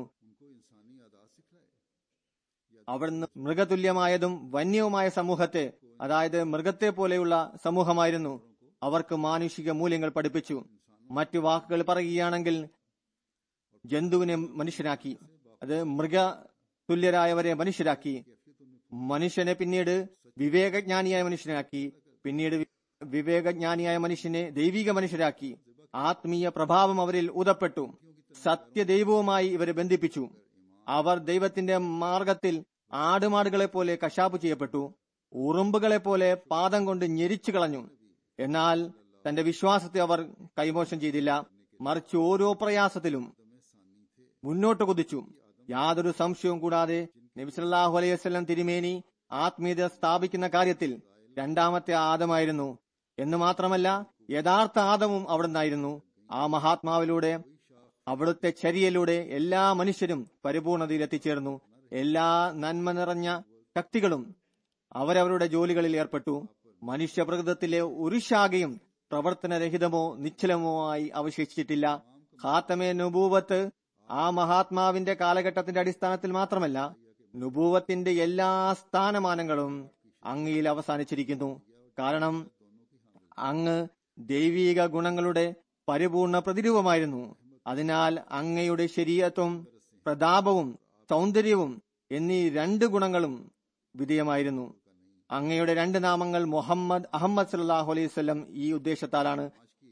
അവിടുന്ന് മൃഗതുല്യമായതും വന്യവുമായ സമൂഹത്തെ അതായത് മൃഗത്തെ പോലെയുള്ള സമൂഹമായിരുന്നു അവർക്ക് മാനുഷിക മൂല്യങ്ങൾ പഠിപ്പിച്ചു മറ്റു വാക്കുകൾ പറയുകയാണെങ്കിൽ ജന്തുവിനെ മനുഷ്യനാക്കി അത് മൃഗ തുല്യരായവരെ മനുഷ്യരാക്കി മനുഷ്യനെ പിന്നീട് വിവേകജ്ഞാനിയായ മനുഷ്യനാക്കി പിന്നീട് വിവേകജ്ഞാനിയായ മനുഷ്യനെ ദൈവിക മനുഷ്യരാക്കി ആത്മീയ പ്രഭാവം അവരിൽ ഉതപ്പെട്ടു സത്യദൈവവുമായി ഇവരെ ബന്ധിപ്പിച്ചു അവർ ദൈവത്തിന്റെ മാർഗത്തിൽ ആടുമാടുകളെ പോലെ കശാപ്പ് ചെയ്യപ്പെട്ടു ഉറുമ്പുകളെ പോലെ പാദം കൊണ്ട് ഞെരിച്ചു കളഞ്ഞു എന്നാൽ തന്റെ വിശ്വാസത്തെ അവർ കൈമോശം ചെയ്തില്ല മറിച്ച് ഓരോ പ്രയാസത്തിലും മുന്നോട്ട് കുതിച്ചു യാതൊരു സംശയവും കൂടാതെ നബിസല്ലാഹു അലൈഹി വസ്ലം തിരുമേനി ആത്മീയത സ്ഥാപിക്കുന്ന കാര്യത്തിൽ രണ്ടാമത്തെ ആദമായിരുന്നു എന്ന് മാത്രമല്ല യഥാർത്ഥ ആദമും അവിടുന്നായിരുന്നു ആ മഹാത്മാവിലൂടെ അവിടുത്തെ ചര്യയിലൂടെ എല്ലാ മനുഷ്യരും പരിപൂർണതയിൽ എത്തിച്ചേർന്നു എല്ലാ നന്മ നിറഞ്ഞ ശക്തികളും അവരവരുടെ ജോലികളിൽ ഏർപ്പെട്ടു മനുഷ്യപ്രകൃതത്തിലെ ഒരു ശാഖയും പ്രവർത്തനരഹിതമോ നിശ്ചലമോ ആയി അവശേഷിച്ചിട്ടില്ല ഖാത്തമെ നുബൂവത്ത് ആ മഹാത്മാവിന്റെ കാലഘട്ടത്തിന്റെ അടിസ്ഥാനത്തിൽ മാത്രമല്ല നുബൂവത്തിന്റെ എല്ലാ സ്ഥാനമാനങ്ങളും അങ്ങയിൽ അവസാനിച്ചിരിക്കുന്നു കാരണം അങ്ങ് ദൈവീക ഗുണങ്ങളുടെ പരിപൂർണ പ്രതിരൂപമായിരുന്നു അതിനാൽ അങ്ങയുടെ ശരീരത്വം പ്രതാപവും സൗന്ദര്യവും എന്നീ രണ്ട് ഗുണങ്ങളും വിധേയമായിരുന്നു അങ്ങയുടെ രണ്ട് നാമങ്ങൾ മുഹമ്മദ് അഹമ്മദ് സല്ലാഹു അലൈഹി വസല്ലം ഈ ഉദ്ദേശത്താലാണ്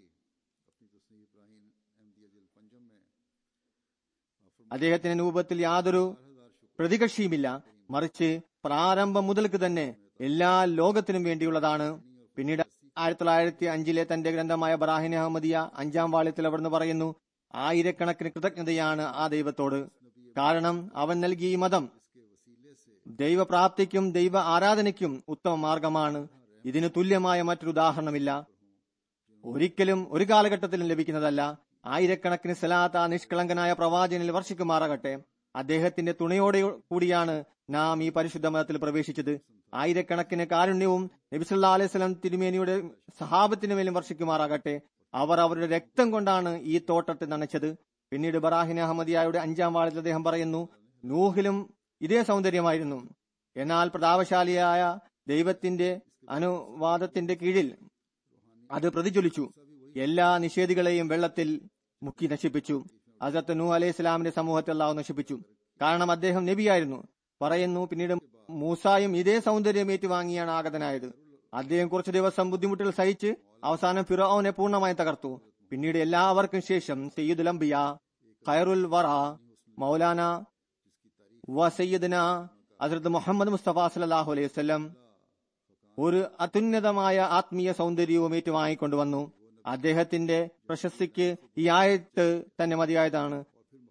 അദ്ദേഹത്തിന്റെ രൂപത്തിൽ യാതൊരു പ്രതികക്ഷിയുമില്ല മറിച്ച് പ്രാരംഭം മുതൽക്ക് തന്നെ എല്ലാ ലോകത്തിനും വേണ്ടിയുള്ളതാണ് പിന്നീട് ആയിരത്തി തൊള്ളായിരത്തി അഞ്ചിലെ തന്റെ ഗ്രന്ഥമായ ബറാഹിൻ അഹമ്മദിയ അഞ്ചാം വാള്യത്തിൽ അവിടുന്ന് പറയുന്നു ആയിരക്കണക്കിന് കൃതജ്ഞതയാണ് ആ ദൈവത്തോട് കാരണം അവൻ നൽകിയ ഈ മതം ദൈവപ്രാപ്തിക്കും ദൈവ ആരാധനയ്ക്കും ഉത്തമ മാർഗമാണ് ഇതിന് തുല്യമായ മറ്റൊരു ഉദാഹരണമില്ല ഒരിക്കലും ഒരു കാലഘട്ടത്തിലും ലഭിക്കുന്നതല്ല ആയിരക്കണക്കിന് സലാത്ത് ആ നിഷ്കളങ്കനായ പ്രവാചകനിൽ വർഷിക്കുമാറാകട്ടെ അദ്ദേഹത്തിന്റെ തുണയോടെ കൂടിയാണ് നാം ഈ പരിശുദ്ധ മതത്തിൽ പ്രവേശിച്ചത് ആയിരക്കണക്കിന് കാരുണ്യവും നബിസുല്ലാ അലൈഹി സ്വലം തിരുമേനിയുടെ സഹാബത്തിന് മേലും വർഷിക്കുമാറാകട്ടെ അവർ അവരുടെ രക്തം കൊണ്ടാണ് ഈ തോട്ടത്തെ നനച്ചത് പിന്നീട് ബറാഹിൻ അഹമ്മദിയായുടെ അഞ്ചാം വാളിൽ അദ്ദേഹം പറയുന്നു നൂഹിലും ഇതേ സൗന്ദര്യമായിരുന്നു എന്നാൽ പ്രതാപശാലിയായ ദൈവത്തിന്റെ അനുവാദത്തിന്റെ കീഴിൽ അത് പ്രതിജ്വലിച്ചു എല്ലാ നിഷേധികളെയും വെള്ളത്തിൽ മുക്കി നശിപ്പിച്ചു ഹസരത്ത് നൂ അലൈഹി ഇസ്ലാമിന്റെ സമൂഹത്തെ അള്ളാഹു നശിപ്പിച്ചു കാരണം അദ്ദേഹം നബിയായിരുന്നു പറയുന്നു പിന്നീട് മൂസായും ഇതേ സൗന്ദര്യം ഏറ്റുവാങ്ങിയാണ് ആഗതനായത് അദ്ദേഹം കുറച്ചു ദിവസം ബുദ്ധിമുട്ടുകൾ സഹിച്ച് അവസാനം ഫിറോനെ പൂർണ്ണമായി തകർത്തു പിന്നീട് എല്ലാവർക്കും ശേഷം സയ്യിദുൽ അംബിയ ഖൈറുൽ വറ മൗലാന വ സയ്യിദ്ന ഹസ്രത്ത് മുഹമ്മദ് മുസ്തഫ സലാഹു അലൈഹി വസല്ലം ഒരു അത്യുന്നതമായ ആത്മീയ സൗന്ദര്യവും ഏറ്റുവാങ്ങിക്കൊണ്ടുവന്നു അദ്ദേഹത്തിന്റെ പ്രശസ്തിക്ക് ഈ ആയത്ത് തന്നെ മതിയായതാണ്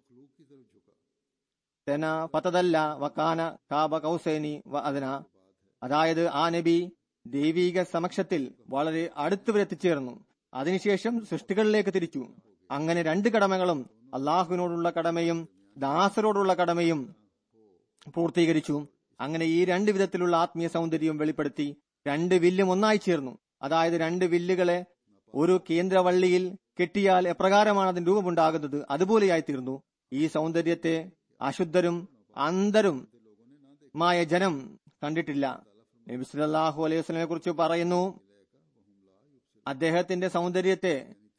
തെന പത്തതല്ല വക്കാന കാബ കൗസേനി വ അതിന അതായത് ആ നബി ദൈവീക സമക്ഷത്തിൽ വളരെ അടുത്ത് വരെ എത്തിച്ചേർന്നു അതിനുശേഷം സൃഷ്ടികളിലേക്ക് തിരിച്ചു അങ്ങനെ രണ്ട് കടമകളും അള്ളാഹുവിനോടുള്ള കടമയും ദാസരോടുള്ള കടമയും പൂർത്തീകരിച്ചു അങ്ങനെ ഈ രണ്ട് വിധത്തിലുള്ള ആത്മീയ സൗന്ദര്യവും വെളിപ്പെടുത്തി രണ്ട് വില്ലും ഒന്നായി ചേർന്നു അതായത് രണ്ട് വില്ലുകളെ ഒരു കേന്ദ്രവള്ളിയിൽ കെട്ടിയാൽ എപ്രകാരമാണ് അതിന് രൂപമുണ്ടാകുന്നത് അതുപോലെയായി തീർന്നു ഈ സൗന്ദര്യത്തെ അശുദ്ധരും അന്ധരും മായ ജനം കണ്ടിട്ടില്ല നബി സല്ലല്ലാഹു അലൈഹി വസല്ലമയെ കുറിച്ച് പറയുന്നു അദ്ദേഹത്തിന്റെ സൗന്ദര്യത്തെ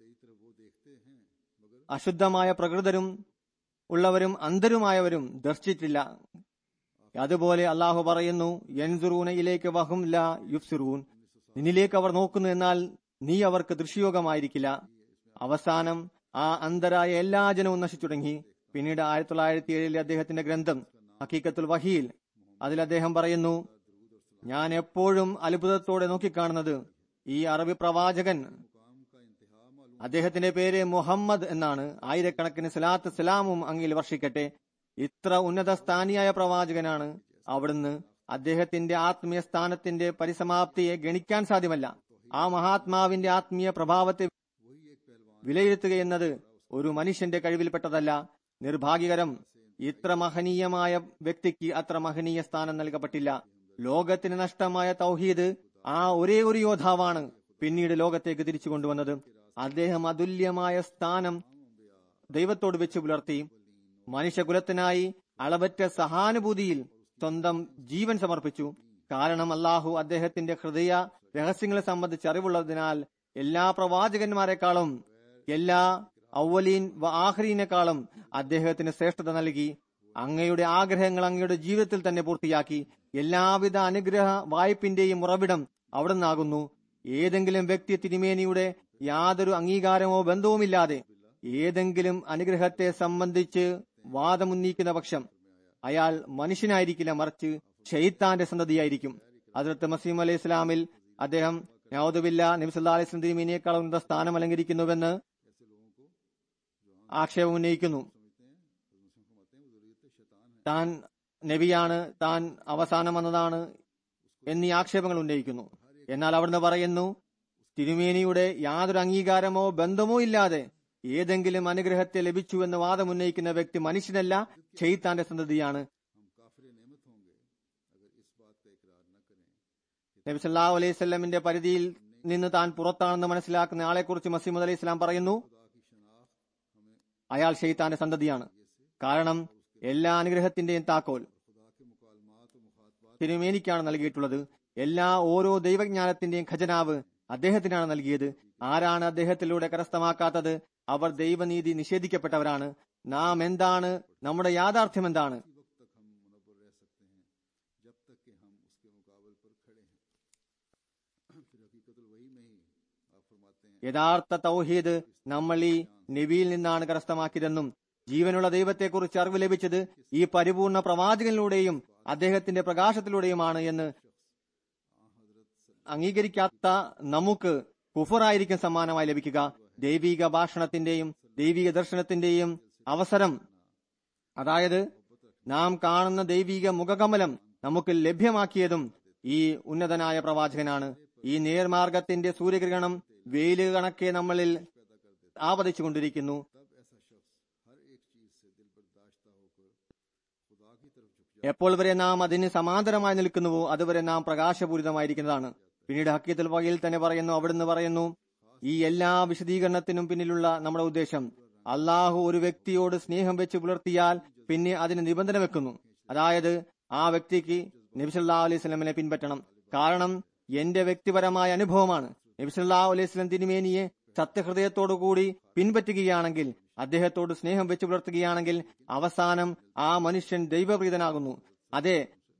അശുദ്ധമായ പ്രകൃതരും ഉള്ളവരും അന്ധരുമായവരും ദർശിച്ചിട്ടില്ല അതുപോലെ അള്ളാഹു പറയുന്നു യൻസുറൂന ഇലേക്ക് വഹും ലാ യുഫ്സിറൂൻ നിന്നിലേക്ക് അവർ നോക്കുന്നു എന്നാൽ നീ അവർക്ക് ദൃശ്യയോഗമായിരിക്കില്ല അവസാനം ആ അന്ധരായ എല്ലാ ജനവും നശിച്ചു തുടങ്ങി പിന്നീട് ആയിരത്തി തൊള്ളായിരത്തി ഏഴിലെ അദ്ദേഹത്തിന്റെ ഗ്രന്ഥം ഹക്കീക്കത്തുൽ വഹീൽ അതിൽ അദ്ദേഹം പറയുന്നു ഞാൻ എപ്പോഴും അത്ഭുതത്തോടെ നോക്കിക്കാണുന്നത് ഈ അറബി പ്രവാചകൻ അദ്ദേഹത്തിന്റെ പേര് മുഹമ്മദ് എന്നാണ് ആയിരക്കണക്കിന് സലാത്ത് സലാമും അങ്ങിൽ വർഷിക്കട്ടെ ഇത്ര ഉന്നത സ്ഥാനിയായ പ്രവാചകനാണ് അവിടുന്ന് അദ്ദേഹത്തിന്റെ ആത്മീയ സ്ഥാനത്തിന്റെ പരിസമാപ്തിയെ ഗണിക്കാൻ സാധ്യമല്ല ആ മഹാത്മാവിന്റെ ആത്മീയ പ്രഭാവത്തെ വിലയിരുത്തുകയെന്നത് ഒരു മനുഷ്യന്റെ കഴിവിൽപ്പെട്ടതല്ല നിർഭാഗ്യകരം ഇത്ര മഹനീയമായ വ്യക്തിക്ക് അത്ര മഹനീയ സ്ഥാനം നൽകപ്പെട്ടില്ല ലോകത്തിന് നഷ്ടമായ തൗഹീദ് ആ ഒരേ ഒരു യോദ്ധാവാണ് പിന്നീട് ലോകത്തേക്ക് തിരിച്ചു കൊണ്ടുവന്നത് അദ്ദേഹം അതുല്യമായ സ്ഥാനം ദൈവത്തോട് വെച്ച് പുലർത്തി മനുഷ്യകുലത്തിനായി അളവറ്റ സഹാനുഭൂതിയിൽ സ്വന്തം ജീവൻ സമർപ്പിച്ചു കാരണം അള്ളാഹു അദ്ദേഹത്തിന്റെ ഹൃദയ രഹസ്യങ്ങളെ സംബന്ധിച്ച് അറിവുള്ളതിനാൽ എല്ലാ പ്രവാചകന്മാരെക്കാളും എല്ലാ ഔവലീൻ വ ആഹ്രീനേക്കാളും അദ്ദേഹത്തിന് ശ്രേഷ്ഠത നൽകി അങ്ങയുടെ ആഗ്രഹങ്ങൾ അങ്ങയുടെ ജീവിതത്തിൽ തന്നെ പൂർത്തിയാക്കി എല്ലാവിധ അനുഗ്രഹ വായ്പിന്റെയും ഉറവിടം അവിടെ നിന്നാകുന്നു ഏതെങ്കിലും വ്യക്തി തിരുമേനിയുടെ യാതൊരു അംഗീകാരമോ ബന്ധവുമില്ലാതെ ഏതെങ്കിലും അനുഗ്രഹത്തെ സംബന്ധിച്ച് വാദമുന്നയിക്കുന്ന പക്ഷം അയാൾ മനുഷ്യനായിരിക്കില്ല മറിച്ച് ഷെയ്ത്താന്റെ സന്തതിയായിരിക്കും അതിർത്ത് മസീം അലൈഹി ഇസ്ലാമിൽ അദ്ദേഹം നൌദുബില്ല നബിസല്ലാ അലൈഹി സ്വലം തിരുമേനിയേക്കാൾ ഉന്നത സ്ഥാനം അലങ്കരിക്കുന്നുവെന്ന് ആക്ഷേപം ഉന്നയിക്കുന്നു താൻ നബിയാണ് താൻ അവസാനം വന്നതാണ് എന്നീ ആക്ഷേപങ്ങൾ ഉന്നയിക്കുന്നു എന്നാൽ അവിടുന്ന് പറയുന്നു തിരുമേനിയുടെ യാതൊരു അംഗീകാരമോ ബന്ധമോ ഇല്ലാതെ ഏതെങ്കിലും അനുഗ്രഹത്തെ ലഭിച്ചു എന്ന് വാദം ഉന്നയിക്കുന്ന വ്യക്തി മനുഷ്യനല്ല ഷെയ്ത്താന്റെ സന്തതിയാണ് നബി സല്ലാഹു അലൈഹി സ്വലമിന്റെ പരിധിയിൽ നിന്ന് താൻ പുറത്താണെന്ന് മനസ്സിലാക്കുന്ന ആളെക്കുറിച്ച് മസീമദ് അലൈഹി ഇസ്ലാം പറയുന്നു അയാൾ ഷെയ്ത്താന്റെ സന്തതിയാണ് കാരണം എല്ലാ അനുഗ്രഹത്തിന്റെയും താക്കോൽ തിരുമേനിക്കാണ് നൽകിയിട്ടുള്ളത് എല്ലാ ഓരോ ദൈവജ്ഞാനത്തിന്റെയും ഖജനാവ് അദ്ദേഹത്തിനാണ് നൽകിയത് ആരാണ് അദ്ദേഹത്തിലൂടെ കരസ്ഥമാക്കാത്തത് അവർ ദൈവനീതി നിഷേധിക്കപ്പെട്ടവരാണ് നാം എന്താണ് നമ്മുടെ യാഥാർത്ഥ്യം എന്താണ് യഥാർത്ഥ തൗഹീദ് നമ്മൾ ഈ നബിയിൽ നിന്നാണ് കരസ്ഥമാക്കിയതെന്നും ജീവനുള്ള ദൈവത്തെക്കുറിച്ച് അറിവ് ലഭിച്ചത് ഈ പരിപൂർണ പ്രവാചകനിലൂടെയും അദ്ദേഹത്തിന്റെ പ്രകാശത്തിലൂടെയുമാണ് എന്ന് അംഗീകരിക്കാത്ത നമുക്ക് കുഫറായിരിക്കും സമ്മാനമായി ലഭിക്കുക ദൈവിക ഭാഷണത്തിന്റെയും ദൈവിക ദർശനത്തിന്റെയും അവസരം അതായത് നാം കാണുന്ന ദൈവിക മുഖകമലം നമുക്ക് ലഭ്യമാക്കിയതും ഈ ഉന്നതനായ പ്രവാചകനാണ് ഈ നേർമാർഗത്തിന്റെ സൂര്യഗ്രഹണം വെയില് കണക്കെ നമ്മളിൽ ആപതിച്ചുകൊണ്ടിരിക്കുന്നു എപ്പോൾ വരെ നാം അതിന് സമാന്തരമായി നിൽക്കുന്നുവോ അതുവരെ നാം പ്രകാശപൂരിതമായിരിക്കുന്നതാണ് പിന്നീട് ഹക്കീത്തുൽ വകയിൽ തന്നെ പറയുന്നു അവിടുന്ന് പറയുന്നു ഈ എല്ലാ വിശദീകരണത്തിനും പിന്നിലുള്ള നമ്മുടെ ഉദ്ദേശം അള്ളാഹു ഒരു വ്യക്തിയോട് സ്നേഹം വെച്ച് പുലർത്തിയാൽ പിന്നെ അതിന് നിബന്ധന വെക്കുന്നു അതായത് ആ വ്യക്തിക്ക് നബിസല്ലാ അലൈഹി സ്വലമിനെ പിൻപറ്റണം കാരണം എന്റെ വ്യക്തിപരമായ അനുഭവമാണ് നബിസല്ലാ അലൈഹി സ്വലം തിരുമേനിയെ സത്യഹൃദയത്തോടുകൂടി പിൻപറ്റുകയാണെങ്കിൽ അദ്ദേഹത്തോട് സ്നേഹം വെച്ച് പുലർത്തുകയാണെങ്കിൽ അവസാനം ആ മനുഷ്യൻ ദൈവപ്രീതനാകുന്നു അതെ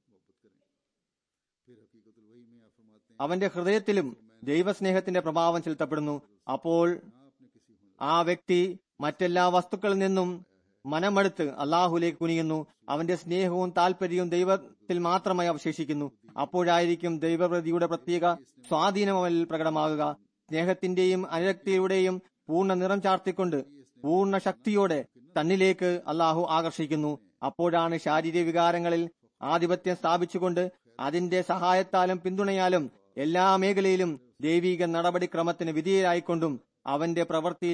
അവന്റെ ഹൃദയത്തിലും ദൈവസ്നേഹത്തിന്റെ പ്രഭാവം ചെലുത്തപ്പെടുന്നു അപ്പോൾ ആ വ്യക്തി മറ്റെല്ലാ വസ്തുക്കളിൽ നിന്നും മനമെടുത്ത് അള്ളാഹുലേക്ക് കുനിയുന്നു അവന്റെ സ്നേഹവും താല്പര്യവും ദൈവത്തിൽ മാത്രമായി അവശേഷിക്കുന്നു അപ്പോഴായിരിക്കും ദൈവപ്രതിയുടെ പ്രത്യേക സ്വാധീനം അവനിൽ പ്രകടമാകുക സ്നേഹത്തിന്റെയും അനുരക്തിയുടെയും പൂർണ്ണ നിറം ചാർത്തിക്കൊണ്ട് പൂർണ്ണ ശക്തിയോടെ തന്നിലേക്ക് അള്ളാഹു ആകർഷിക്കുന്നു അപ്പോഴാണ് ശാരീരിക വികാരങ്ങളിൽ ആധിപത്യം സ്ഥാപിച്ചുകൊണ്ട് അതിന്റെ സഹായത്താലും പിന്തുണയാലും എല്ലാ മേഖലയിലും ദൈവിക നടപടിക്രമത്തിന് വിധേയരായിക്കൊണ്ടും അവന്റെ പ്രവൃത്തിയിൽ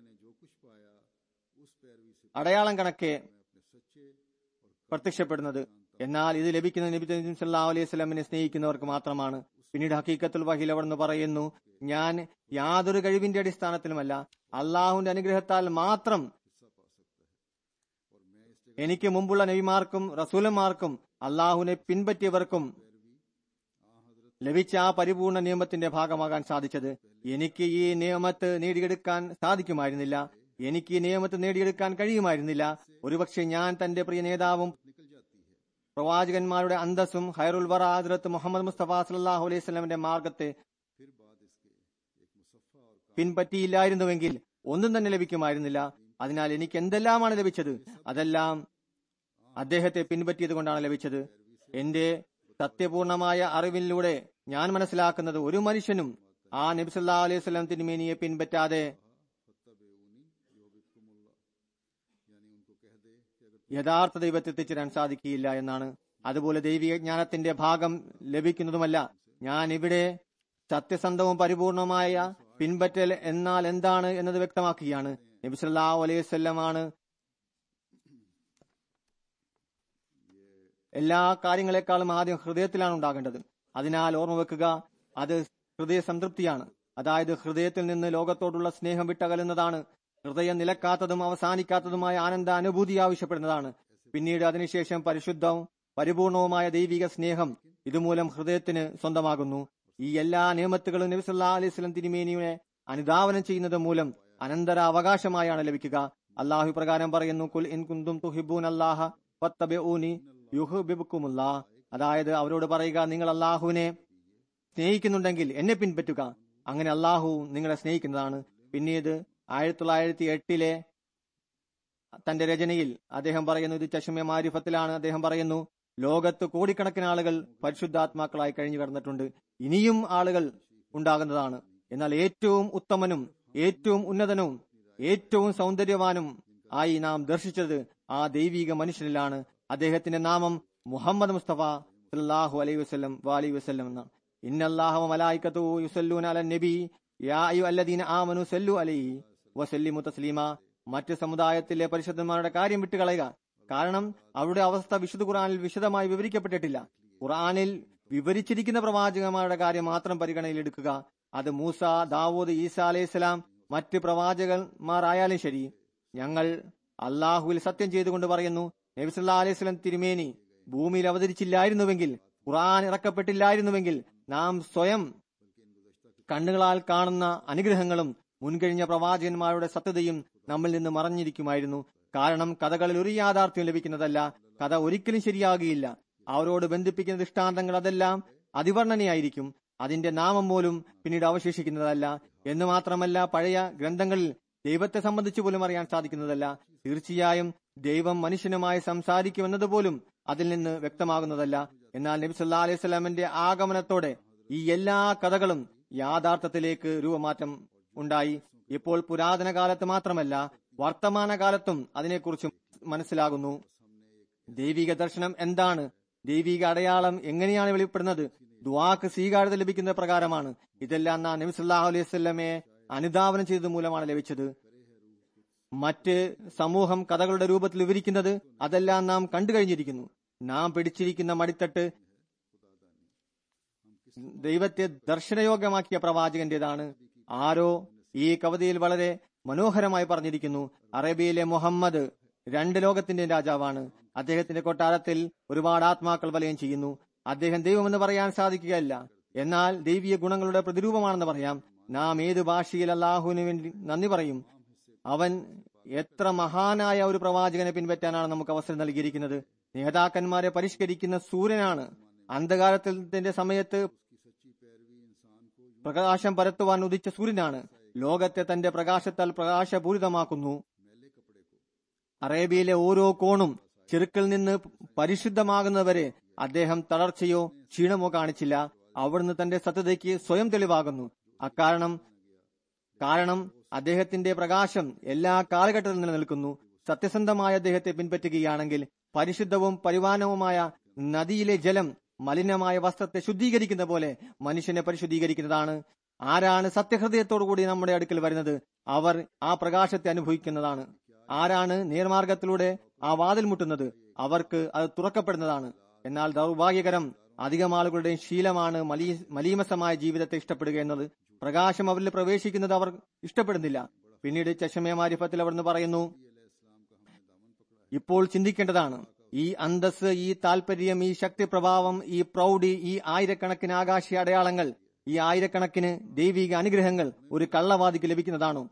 അടയാളം കണക്കെ പ്രത്യക്ഷപ്പെടുന്നത് എന്നാൽ ഇത് ലഭിക്കുന്ന നബി തരീം സല്ലല്ലാഹു അലൈഹി വസല്ലമിനെ സ്നേഹിക്കുന്നവർക്ക് മാത്രമാണ് പിന്നീട് ഹക്കീക്കത്തുൽ വഹിൽ അവിടുന്ന് പറയുന്നു ഞാൻ യാതൊരു കഴിവിന്റെ അടിസ്ഥാനത്തിലുമല്ല അള്ളാഹുവിന്റെ അനുഗ്രഹത്താൽ മാത്രം എനിക്ക് മുമ്പുള്ള നബിമാർക്കും റസൂലന്മാർക്കും അള്ളാഹുവിനെ പിൻപറ്റിയവർക്കും ലഭിച്ച ആ പരിപൂർണ നിയമത്തിന്റെ ഭാഗമാകാൻ സാധിച്ചത് എനിക്ക് ഈ നിയമത്ത് നേടിയെടുക്കാൻ സാധിക്കുമായിരുന്നില്ല എനിക്ക് ഈ നിയമത്ത് നേടിയെടുക്കാൻ കഴിയുമായിരുന്നില്ല ഒരുപക്ഷെ ഞാൻ തന്റെ പ്രിയ നേതാവും പ്രവാചകന്മാരുടെ അന്തസ്സും ഹൈറുൽ വറ ഹദ്രത്ത് മുഹമ്മദ് മുസ്തഫ സല്ലാഹു അലൈഹി സ്വലമിന്റെ മാർഗത്തെ പിൻപറ്റിയില്ലായിരുന്നുവെങ്കിൽ ഒന്നും തന്നെ ലഭിക്കുമായിരുന്നില്ല അതിനാൽ എനിക്ക് എന്തെല്ലാമാണ് ലഭിച്ചത് അതെല്ലാം അദ്ദേഹത്തെ പിൻപറ്റിയത് കൊണ്ടാണ് ലഭിച്ചത് എന്റെ സത്യപൂർണമായ അറിവിലൂടെ ഞാൻ മനസ്സിലാക്കുന്നത് ഒരു മനുഷ്യനും ആ നബിസല്ലാ അലൈഹി സ്വലം തിരുമേനിയെ പിൻപറ്റാതെ യഥാർത്ഥ ദൈവത്തെ എത്തിച്ചേരാൻ സാധിക്കുകയില്ല എന്നാണ് അതുപോലെ ദൈവിക ജ്ഞാനത്തിന്റെ ഭാഗം ലഭിക്കുന്നതുമല്ല ഞാൻ ഇവിടെ സത്യസന്ധവും പരിപൂർണമായ പിൻപറ്റൽ എന്നാൽ എന്താണ് എന്നത് വ്യക്തമാക്കുകയാണ് നബി സല്ലല്ലാഹു അലൈഹി വസല്ലമാണ് എല്ലാ കാര്യങ്ങളെക്കാളും ആദ്യം ഹൃദയത്തിലാണ് ഉണ്ടാകേണ്ടത് അതിനാൽ ഓർമ്മ വെക്കുക അത് ഹൃദയ സംതൃപ്തിയാണ് അതായത് ഹൃദയത്തിൽ നിന്ന് ലോകത്തോടുള്ള സ്നേഹം വിട്ടകലുന്നതാണ് ഹൃദയം നിലക്കാത്തതും അവസാനിക്കാത്തതുമായ ആനന്ദ അനുഭൂതി ആവശ്യപ്പെടുന്നതാണ് പിന്നീട് അതിനുശേഷം പരിശുദ്ധവും പരിപൂർണവുമായ ദൈവിക സ്നേഹം ഇതുമൂലം ഹൃദയത്തിന് സ്വന്തമാകുന്നു ഈ എല്ലാ നിയമത്തുകളും നബി സല്ലല്ലാഹു അലൈഹി വസല്ലം തിരുമേനിയെ അനുധാവനം ചെയ്യുന്നത് മൂലം അനന്തര അവകാശമായാണ് ലഭിക്കുക അള്ളാഹു പ്രകാരം പറയുന്നു കുൽ ഇൻ കുന്തും തുഹിബൂൻ അല്ലാഹ ഫത്തബിഊനി യുഹ്ബിബുക്കുമുല്ലാ അതായത് അവരോട് പറയുക നിങ്ങൾ അള്ളാഹുവിനെ സ്നേഹിക്കുന്നുണ്ടെങ്കിൽ എന്നെ പിൻപറ്റുക അങ്ങനെ അള്ളാഹു നിങ്ങളെ സ്നേഹിക്കുന്നതാണ് പിന്നീട് ആയിരത്തി തൊള്ളായിരത്തി എട്ടിലെ തന്റെ രചനയിൽ അദ്ദേഹം പറയുന്നു ഇത് ചഷമ്യ മാരിഫത്തിലാണ് അദ്ദേഹം പറയുന്നു ലോകത്ത് കോടിക്കണക്കിന് ആളുകൾ പരിശുദ്ധാത്മാക്കളായി കഴിഞ്ഞു കിടന്നിട്ടുണ്ട് ഇനിയും ആളുകൾ ഉണ്ടാകുന്നതാണ് എന്നാൽ ഏറ്റവും ഉത്തമനും ഏറ്റവും ഉന്നതനും ഏറ്റവും സൗന്ദര്യവാനും ആയി നാം ദർശിച്ചത് ആ ദൈവിക മനുഷ്യനിലാണ് അദ്ദേഹത്തിന്റെ നാമം മുഹമ്മദ് മുസ്തഫ സല്ലല്ലാഹു അലൈഹി വസല്ലം വാലി വസല്ലം എന്നാണ് ഇന്നല്ലാഹു മലായിക്കത്തു യുസല്ലൂന അലൻ നബി യാ അയ്യു അല്ലദീന ആമനു സല്ലു അലൈഹി വസല്ലിമു തസ്ലീമ മറ്റ് സമുദായത്തിലെ പരിശുദ്ധന്മാരുടെ കാര്യം വിട്ടുകളയുക കാരണം അവരുടെ അവസ്ഥ വിശുദ്ധ ഖുറാനിൽ വിശദമായി വിവരിക്കപ്പെട്ടിട്ടില്ല ഖുറാനിൽ വിവരിച്ചിരിക്കുന്ന പ്രവാചകന്മാരുടെ കാര്യം മാത്രം പരിഗണനയിലെടുക്കുക അത് മൂസ ദാവൂദ് ഈസ അലൈഹിസ്സലാം മറ്റ് പ്രവാചകന്മാരായാലും ശരി ഞങ്ങൾ അള്ളാഹുവിൽ സത്യം ചെയ്തുകൊണ്ട് പറയുന്നു നബിസല്ലാ അലൈഹി സ്വലം തിരുമേനി ഭൂമിയിൽ അവതരിച്ചില്ലായിരുന്നുവെങ്കിൽ ഖുറാൻ ഇറക്കപ്പെട്ടില്ലായിരുന്നുവെങ്കിൽ നാം സ്വയം കണ്ണുകളാൽ കാണുന്ന അനുഗ്രഹങ്ങളും മുൻകഴിഞ്ഞ പ്രവാചകന്മാരുടെ സത്യതയും നമ്മിൽ നിന്ന് മറഞ്ഞിരിക്കുമായിരുന്നു കാരണം കഥകളിൽ ഒരു യാഥാർത്ഥ്യം ലഭിക്കുന്നതല്ല കഥ ഒരിക്കലും ശരിയാകുകയില്ല അവരോട് ബന്ധിപ്പിക്കുന്ന ദൃഷ്ടാന്തങ്ങൾ അതെല്ലാം അതിവർണ്ണനയായിരിക്കും അതിന്റെ നാമം പോലും പിന്നീട് അവശേഷിക്കുന്നതല്ല എന്ന് മാത്രമല്ല പഴയ ഗ്രന്ഥങ്ങളിൽ ദൈവത്തെ സംബന്ധിച്ച് പോലും അറിയാൻ സാധിക്കുന്നതല്ല തീർച്ചയായും ദൈവം മനുഷ്യനുമായി സംസാരിക്കുമെന്നത് പോലും അതിൽ നിന്ന് വ്യക്തമാകുന്നതല്ല എന്നാൽ നബി സല്ലാ അലൈഹി സ്വലാമിന്റെ ആഗമനത്തോടെ ഈ എല്ലാ കഥകളും യാഥാർത്ഥ്യത്തിലേക്ക് രൂപമാറ്റം ഉണ്ടായി ഇപ്പോൾ പുരാതന കാലത്ത് മാത്രമല്ല വർത്തമാനകാലത്തും അതിനെക്കുറിച്ച് മനസ്സിലാകുന്നു ദൈവിക ദർശനം എന്താണ് ദൈവിക അടയാളം എങ്ങനെയാണ് വെളിപ്പെടുന്നത് ദ്വാക്ക് സ്വീകാര്യത ലഭിക്കുന്ന പ്രകാരമാണ് ഇതെല്ലാം നാം നബി സല്ലാഹു അലൈഹി സ്വല്ലമയെ അനുധാവനം ചെയ്തത് മൂലമാണ് ലഭിച്ചത് മറ്റ് സമൂഹം കഥകളുടെ രൂപത്തിൽ വിവരിക്കുന്നത് അതെല്ലാം നാം കണ്ടു കഴിഞ്ഞിരിക്കുന്നു നാം പിടിച്ചിരിക്കുന്ന മടിത്തട്ട് ദൈവത്തെ ദർശനയോഗ്യമാക്കിയ പ്രവാചകന്റേതാണ് ആരോ ഈ കവിതയിൽ വളരെ മനോഹരമായി പറഞ്ഞിരിക്കുന്നു അറേബ്യയിലെ മുഹമ്മദ് രണ്ട് ലോകത്തിന്റെ രാജാവാണ് അദ്ദേഹത്തിന്റെ കൊട്ടാരത്തിൽ ഒരുപാട് ആത്മാക്കൾ വലയം ചെയ്യുന്നു അദ്ദേഹം ദൈവമെന്ന് പറയാൻ സാധിക്കുകയല്ല എന്നാൽ ദൈവീയ ഗുണങ്ങളുടെ പ്രതിരൂപമാണെന്ന് പറയാം നാം ഏത് ഭാഷയിൽ അള്ളാഹുവിന് വേണ്ടി നന്ദി പറയും അവൻ എത്ര മഹാനായ ഒരു പ്രവാചകനെ പിൻപറ്റാനാണ് നമുക്ക് അവസരം നൽകിയിരിക്കുന്നത് നേതാക്കന്മാരെ പരിഷ്കരിക്കുന്ന സൂര്യനാണ് അന്ധകാരത്തിന്റെ സമയത്ത് പ്രകാശം പരത്തുവാൻ ഉദിച്ച സൂര്യനാണ് ലോകത്തെ തന്റെ പ്രകാശത്താൽ പ്രകാശപൂരിതമാക്കുന്നു അറേബ്യയിലെ ഓരോ കോണും ചെറുക്കിൽ നിന്ന് പരിശുദ്ധമാകുന്നവരെ അദ്ദേഹം തളർച്ചയോ ക്ഷീണമോ കാണിച്ചില്ല അവിടുന്ന് തന്റെ സത്യതയ്ക്ക് സ്വയം തെളിവാകുന്നു അക്കാരണം കാരണം അദ്ദേഹത്തിന്റെ പ്രകാശം എല്ലാ കാലഘട്ടത്തിലും നിലനിൽക്കുന്നു സത്യസന്ധമായ അദ്ദേഹത്തെ പിൻപറ്റുകയാണെങ്കിൽ പരിശുദ്ധവും പരിവാനവുമായ നദിയിലെ ജലം മലിനമായ വസ്ത്രത്തെ ശുദ്ധീകരിക്കുന്ന പോലെ മനുഷ്യനെ പരിശുദ്ധീകരിക്കുന്നതാണ് ആരാണ് സത്യഹൃദയത്തോടുകൂടി നമ്മുടെ അടുക്കൽ വരുന്നത് അവർ ആ പ്രകാശത്തെ അനുഭവിക്കുന്നതാണ് ആരാണ് നേർമാർഗത്തിലൂടെ ആ വാതിൽ മുട്ടുന്നത് അവർക്ക് അത് തുറക്കപ്പെടുന്നതാണ് എന്നാൽ ദൗർഭാഗ്യകരം അധികം ആളുകളുടെയും ശീലമാണ് മലീ മലീമസമായ ജീവിതത്തെ ഇഷ്ടപ്പെടുക എന്നത് പ്രകാശം അവരിൽ പ്രവേശിക്കുന്നത് അവർ ഇഷ്ടപ്പെടുന്നില്ല പിന്നീട് ചഷമയ മാരിഫത്തിൽ അവിടുന്ന് പറയുന്നു ഇപ്പോൾ ചിന്തിക്കേണ്ടതാണ് ഈ അന്തസ് ഈ താല്പര്യം ഈ ശക്തി പ്രഭാവം ഈ പ്രൗഢി ഈ ആയിരക്കണക്കിന് ആകാശീയ അടയാളങ്ങൾ ഈ ആയിരക്കണക്കിന് ദൈവിക അനുഗ്രഹങ്ങൾ ഒരു കള്ളവാദിക്ക് ലഭിക്കുന്നതാണോ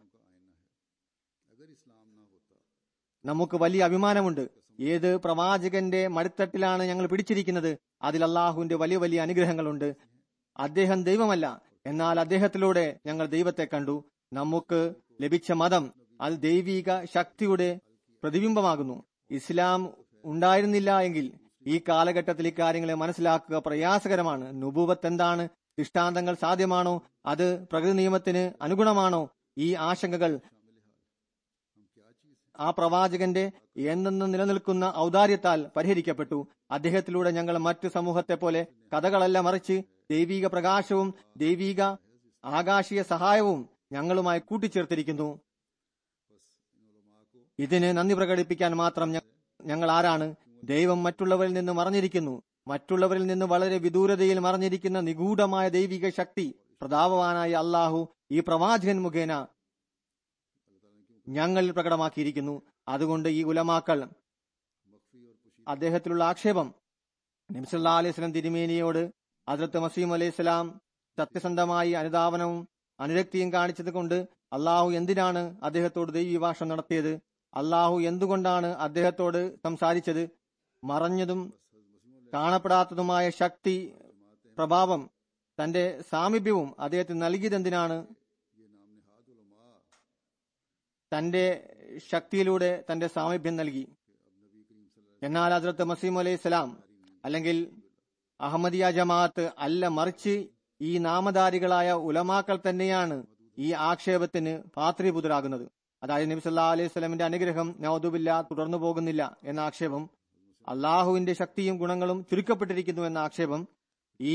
നമുക്ക് വലിയ അഭിമാനമുണ്ട് ഏത് പ്രവാചകന്റെ മടിത്തട്ടിലാണ് ഞങ്ങൾ പിടിച്ചിരിക്കുന്നത് അതിൽ അള്ളാഹുവിന്റെ വലിയ വലിയ അനുഗ്രഹങ്ങളുണ്ട് അദ്ദേഹം ദൈവമല്ല എന്നാൽ അദ്ദേഹത്തിലൂടെ ഞങ്ങൾ ദൈവത്തെ കണ്ടു നമുക്ക് ലഭിച്ച മതം അത് ദൈവിക ശക്തിയുടെ പ്രതിബിംബമാകുന്നു ഇസ്ലാം ഉണ്ടായിരുന്നില്ല എങ്കിൽ ഈ കാലഘട്ടത്തിൽ ഇക്കാര്യങ്ങളെ മനസ്സിലാക്കുക പ്രയാസകരമാണ് നുബൂവത്ത് എന്താണ് ദൃഷ്ടാന്തങ്ങൾ സാധ്യമാണോ അത് പ്രകൃതി നിയമത്തിന് അനുഗുണമാണോ ഈ ആശങ്കകൾ ആ പ്രവാചകന്റെ എന്നെന്ന് നിലനിൽക്കുന്ന ഔദാര്യത്താൽ പരിഹരിക്കപ്പെട്ടു അദ്ദേഹത്തിലൂടെ ഞങ്ങൾ മറ്റു സമൂഹത്തെ പോലെ കഥകളല്ല മറിച്ച് ദൈവിക പ്രകാശവും ദൈവിക ആകാശീയ സഹായവും ഞങ്ങളുമായി കൂട്ടിച്ചേർത്തിരിക്കുന്നു ഇതിന് നന്ദി പ്രകടിപ്പിക്കാൻ മാത്രം ഞ- ഞങ്ങൾ ആരാണ് ദൈവം മറ്റുള്ളവരിൽ നിന്ന് മറഞ്ഞിരിക്കുന്നു മറ്റുള്ളവരിൽ നിന്ന് വളരെ വിദൂരതയിൽ മറഞ്ഞിരിക്കുന്ന നിഗൂഢമായ ദൈവിക ശക്തി പ്രതാപവാനായ അള്ളാഹു ഈ പ്രവാചകൻ മുഖേന ഞങ്ങളിൽ പ്രകടമാക്കിയിരിക്കുന്നു അതുകൊണ്ട് ഈ ഉലമാക്കൾ അദ്ദേഹത്തിലുള്ള ആക്ഷേപം നിംസല്ലാ അലൈഹി സ്വലം തിരുമേനിയോട് ഹസ്രത്ത് മസീം അലൈഹി സ്വലാം സത്യസന്ധമായി അനുധാവനവും അനുരക്തിയും കാണിച്ചത് കൊണ്ട് അള്ളാഹു എന്തിനാണ് അദ്ദേഹത്തോട് ദൈവവിഭാഷം നടത്തിയത് അള്ളാഹു എന്തുകൊണ്ടാണ് അദ്ദേഹത്തോട് സംസാരിച്ചത് മറഞ്ഞതും കാണപ്പെടാത്തതുമായ ശക്തി പ്രഭാവം തന്റെ സാമീപ്യവും അദ്ദേഹത്തിന് നൽകിയതെന്തിനാണ് തന്റെ ശക്തിയിലൂടെ തന്റെ സാമീപ്യം നൽകി എന്നാൽ ഹസ്രത്ത് മസീം അലൈഹി സ്വലാം അല്ലെങ്കിൽ അഹമ്മദിയ ജമാഅത്ത് അല്ല മറിച്ച് ഈ നാമധാരികളായ ഉലമാക്കൾ തന്നെയാണ് ഈ ആക്ഷേപത്തിന് പാത്രീപുതരാകുന്നത് അതായത് നബി സല്ലാ അലൈഹി സ്വലമിന്റെ അനുഗ്രഹം നവദുബില്ല തുടർന്നു പോകുന്നില്ല എന്ന ആക്ഷേപം അള്ളാഹുവിന്റെ ശക്തിയും ഗുണങ്ങളും ചുരുക്കപ്പെട്ടിരിക്കുന്നു എന്ന ആക്ഷേപം ഈ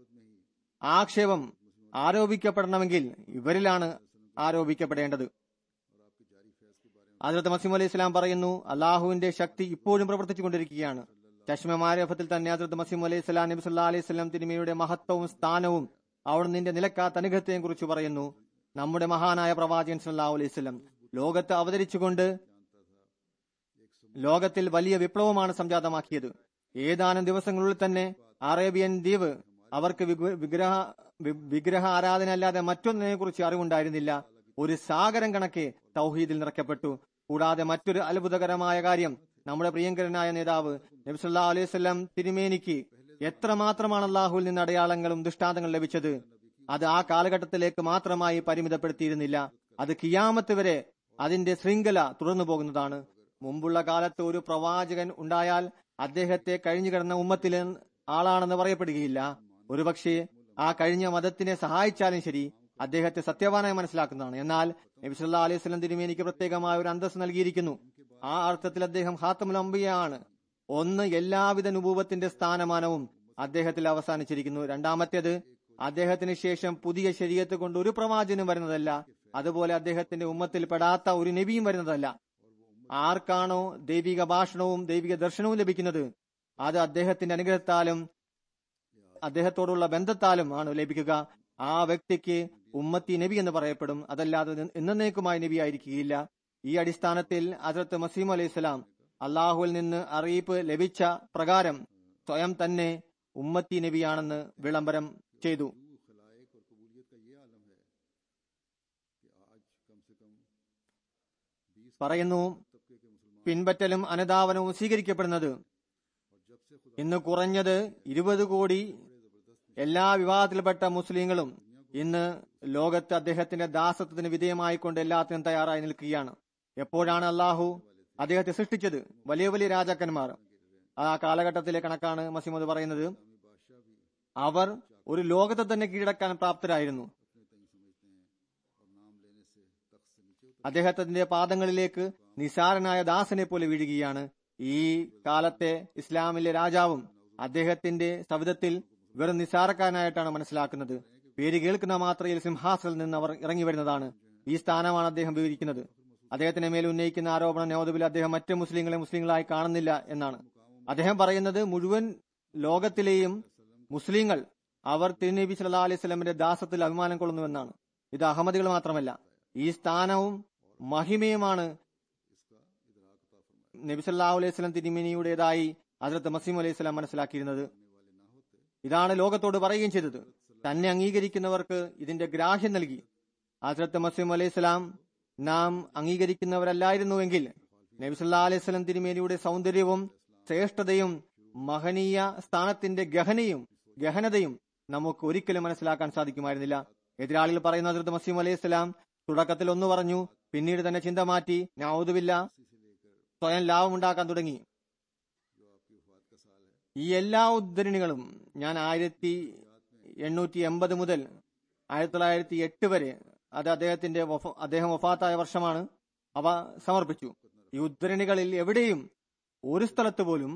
ആക്ഷേപം ആരോപിക്കപ്പെടണമെങ്കിൽ ഇവരിലാണ് ആരോപിക്കപ്പെടേണ്ടത് ഹജറത്ത് മസീം അലൈഹി സ്വലാം പറയുന്നു അള്ളാഹുവിന്റെ ശക്തി ഇപ്പോഴും പ്രവർത്തിച്ചുകൊണ്ടിരിക്കുകയാണ് ചഷ്മ മാരഫത്തിൽ തന്നെ ഹജറത്ത് മസീം അലൈഹി സ്വലാം നബി സല്ലാ അലൈഹി സ്വലം തിരുമയുടെ മഹത്വവും സ്ഥാനവും അവിടെ നിന്റെ നിലക്കാത്ത അനുഗ്രഹത്തെയും കുറിച്ച് പറയുന്നു നമ്മുടെ മഹാനായ പ്രവാചകൻ സല്ലാഹു അലൈഹി സ്വലം ലോകത്ത് അവതരിച്ചുകൊണ്ട് ലോകത്തിൽ വലിയ വിപ്ലവമാണ് സംജാതമാക്കിയത് ഏതാനും ദിവസങ്ങളുള്ളിൽ തന്നെ അറേബ്യൻ ദ്വീപ് അവർക്ക് വിഗ്ര- വിഗ്രഹ വി- വിഗ്രഹ ആരാധന അല്ലാതെ മറ്റൊന്നിനെ കുറിച്ച് അറിവുണ്ടായിരുന്നില്ല ഒരു സാഗരം കണക്കെ തൗഹീദിൽ നിറയ്ക്കപ്പെട്ടു കൂടാതെ മറ്റൊരു അത്ഭുതകരമായ കാര്യം നമ്മുടെ പ്രിയങ്കരനായ നേതാവ് നബ്സല്ലാ അലൈഹി സ്വലം തിരുമേനിക്ക് എത്രമാത്രമാണ് അള്ളാഹുവിൽ നിന്ന് അടയാളങ്ങളും ദൃഷ്ടാന്തങ്ങളും ലഭിച്ചത് അത് ആ കാലഘട്ടത്തിലേക്ക് മാത്രമായി പരിമിതപ്പെടുത്തിയിരുന്നില്ല അത് കിയാമത്ത് വരെ അതിന്റെ ശൃംഖല തുടർന്നു പോകുന്നതാണ് മുമ്പുള്ള കാലത്ത് ഒരു പ്രവാചകൻ ഉണ്ടായാൽ അദ്ദേഹത്തെ കഴിഞ്ഞു കിടന്ന ഉമ്മത്തിലെ ആളാണെന്ന് പറയപ്പെടുകയില്ല ഒരുപക്ഷെ ആ കഴിഞ്ഞ മതത്തിനെ സഹായിച്ചാലും ശരി അദ്ദേഹത്തെ സത്യവാനായി മനസ്സിലാക്കുന്നതാണ് എന്നാൽ നബി സല്ലാ അലൈഹി സ്വലം തിരുമേനിക്ക് പ്രത്യേകമായ ഒരു അന്തസ് നൽകിയിരിക്കുന്നു ആ അർത്ഥത്തിൽ അദ്ദേഹം ഹാത്തമുൽ അംബിയാണ് ഒന്ന് എല്ലാവിധ നുപൂവത്തിന്റെ സ്ഥാനമാനവും അദ്ദേഹത്തിൽ അവസാനിച്ചിരിക്കുന്നു രണ്ടാമത്തേത് അദ്ദേഹത്തിന് ശേഷം പുതിയ ശരീരത്ത് കൊണ്ട് ഒരു പ്രവാചകനും വരുന്നതല്ല അതുപോലെ അദ്ദേഹത്തിന്റെ ഉമ്മത്തിൽ പെടാത്ത ഒരു നബിയും വരുന്നതല്ല ആർക്കാണോ ദൈവിക ഭാഷണവും ദൈവിക ദർശനവും ലഭിക്കുന്നത് അത് അദ്ദേഹത്തിന്റെ അനുഗ്രഹത്താലും അദ്ദേഹത്തോടുള്ള ബന്ധത്താലും ആണ് ലഭിക്കുക ആ വ്യക്തിക്ക് ഉമ്മത്തി നബി എന്ന് പറയപ്പെടും അതല്ലാതെ എന്നേക്കുമായ നബി ആയിരിക്കുകയില്ല ഈ അടിസ്ഥാനത്തിൽ ഹസരത്ത് മസീം അലൈഹി സ്വലാം അള്ളാഹുവിൽ നിന്ന് അറിയിപ്പ് ലഭിച്ച പ്രകാരം സ്വയം തന്നെ ഉമ്മത്തി നബിയാണെന്ന് വിളംബരം ചെയ്തു പറയുന്നു പിൻപറ്റലും അനുധാവനവും സ്വീകരിക്കപ്പെടുന്നത് ഇന്ന് കുറഞ്ഞത് ഇരുപത് കോടി എല്ലാ വിവാഹത്തിൽപ്പെട്ട മുസ്ലിങ്ങളും ഇന്ന് ലോകത്ത് അദ്ദേഹത്തിന്റെ ദാസത്വത്തിന് വിധേയമായിക്കൊണ്ട് എല്ലാത്തിനും തയ്യാറായി നിൽക്കുകയാണ് എപ്പോഴാണ് അള്ളാഹു അദ്ദേഹത്തെ സൃഷ്ടിച്ചത് വലിയ വലിയ രാജാക്കന്മാർ ആ കാലഘട്ടത്തിലെ കണക്കാണ് മസീമദ് പറയുന്നത് അവർ ഒരു ലോകത്തെ തന്നെ കീഴടക്കാൻ പ്രാപ്തരായിരുന്നു അദ്ദേഹത്തിന്റെ പാദങ്ങളിലേക്ക് നിസാരനായ ദാസനെ പോലെ വീഴുകയാണ് ഈ കാലത്തെ ഇസ്ലാമിലെ രാജാവും അദ്ദേഹത്തിന്റെ സവിധത്തിൽ വെറും നിസാരക്കാരനായിട്ടാണ് മനസ്സിലാക്കുന്നത് പേര് കേൾക്കുന്ന മാത്രയിൽ സിംഹാസനിൽ നിന്ന് അവർ ഇറങ്ങി വരുന്നതാണ് ഈ സ്ഥാനമാണ് അദ്ദേഹം വിവരിക്കുന്നത് അദ്ദേഹത്തിന് മേൽ ഉന്നയിക്കുന്ന ആരോപണം നവോദബിൽ അദ്ദേഹം മറ്റ് മുസ്ലിങ്ങളെ മുസ്ലിങ്ങളായി കാണുന്നില്ല എന്നാണ് അദ്ദേഹം പറയുന്നത് മുഴുവൻ ലോകത്തിലെയും മുസ്ലിങ്ങൾ അവർ തിരുനബി സല്ലാ അലൈഹി സ്വലമിന്റെ ദാസത്തിൽ അഭിമാനം കൊള്ളുന്നുവെന്നാണ് ഇത് അഹമ്മദികൾ മാത്രമല്ല ഈ സ്ഥാനവും മഹിമയുമാണ് നബി സല്ലാഹു അലൈഹി സ്വലം തിരുമിനിയുടേതായി ഹജറത്ത് മസീം അലൈഹി സ്വലാം മനസ്സിലാക്കിയിരുന്നത് ഇതാണ് ലോകത്തോട് പറയുകയും ചെയ്തത് തന്നെ അംഗീകരിക്കുന്നവർക്ക് ഇതിന്റെ ഗ്രാഹ്യം നൽകി ഹജറത്ത് മസീം അലൈഹി സ്വലാം നാം അംഗീകരിക്കുന്നവരല്ലായിരുന്നുവെങ്കിൽ നബി സല്ലാ അലൈഹി സ്വലം തിരുമേനിയുടെ സൗന്ദര്യവും ശ്രേഷ്ഠതയും മഹനീയ സ്ഥാനത്തിന്റെ ഗഹനയും ഗഹനതയും നമുക്ക് ഒരിക്കലും മനസ്സിലാക്കാൻ സാധിക്കുമായിരുന്നില്ല എതിരാളികൾ പറയുന്ന ഹജറത്ത് മസീം അലൈഹി സ്വലാം തുടക്കത്തിൽ ഒന്ന് പറഞ്ഞു പിന്നീട് തന്നെ ചിന്ത മാറ്റി ഞാവുതുമില്ല സ്വയം ലാഭമുണ്ടാക്കാൻ തുടങ്ങി ഈ എല്ലാ ഉദ്ധരണികളും ഞാൻ ആയിരത്തി എണ്ണൂറ്റി എൺപത് മുതൽ ആയിരത്തി തൊള്ളായിരത്തി എട്ട് വരെ അത് അദ്ദേഹത്തിന്റെ വഫ- അദ്ദേഹം വഫാത്തായ വർഷമാണ് അവ സമർപ്പിച്ചു ഈ ഉദ്ധരണികളിൽ എവിടെയും ഒരു സ്ഥലത്ത് പോലും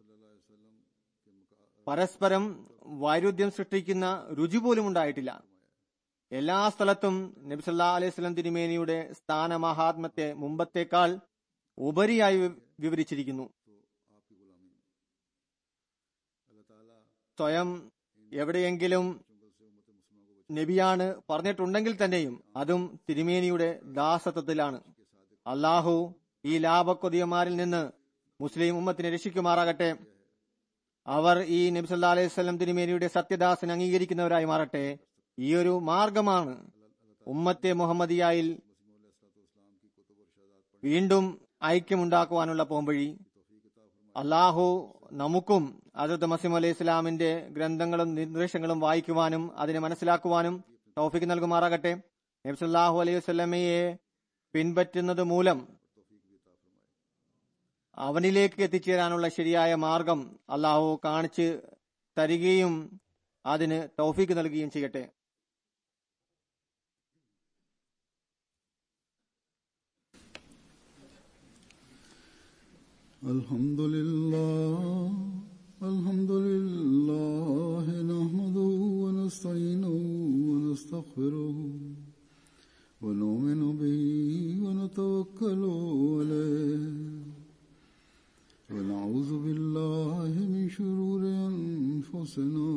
പരസ്പരം വൈരുദ്ധ്യം സൃഷ്ടിക്കുന്ന രുചി പോലും ഉണ്ടായിട്ടില്ല എല്ലാ സ്ഥലത്തും നബിസല്ലാ അലൈഹി സ്വലം തിരുമേനിയുടെ സ്ഥാനമഹാത്മത്തെ മുമ്പത്തേക്കാൾ ഉപരിയായി വി- വിവരിച്ചിരിക്കുന്നു സ്വയം എവിടെയെങ്കിലും നബിയാണ് പറഞ്ഞിട്ടുണ്ടെങ്കിൽ തന്നെയും അതും തിരുമേനിയുടെ ദാസത്വത്തിലാണ് അള്ളാഹു ഈ ലാഭക്കൊതിയന്മാരിൽ നിന്ന് മുസ്ലിം ഉമ്മത്തിനെ രക്ഷിക്കുമാറാകട്ടെ അവർ ഈ നബിസല്ലാ അലൈഹി സ്വലം തിരുമേനിയുടെ സത്യദാസൻ അംഗീകരിക്കുന്നവരായി മാറട്ടെ ഈ ഒരു മാർഗമാണ് ഉമ്മത്തെ മുഹമ്മദിയായിൽ വീണ്ടും ഐക്യമുണ്ടാക്കുവാനുള്ള പോംവഴി അള്ളാഹു നമുക്കും അസത്ത് മസീം അലൈഹി ഇസ്ലാമിന്റെ ഗ്രന്ഥങ്ങളും നിർദ്ദേശങ്ങളും വായിക്കുവാനും അതിനെ മനസ്സിലാക്കുവാനും തൗഫിക്ക് നൽകുമാറാകട്ടെ നബ്സല്ലാഹു അലൈഹി വസ്ലമയെ പിൻപറ്റുന്നത് മൂലം അവനിലേക്ക് എത്തിച്ചേരാനുള്ള ശരിയായ മാർഗം അള്ളാഹു കാണിച്ച് തരികയും അതിന് തൗഫീക്ക് നൽകുകയും ചെയ്യട്ടെ الحمد لله الحمد لله نحمده ونستعينه ونستغفره ونؤمن به ونتوكل عليه ونعوذ بالله من شرور أنفسنا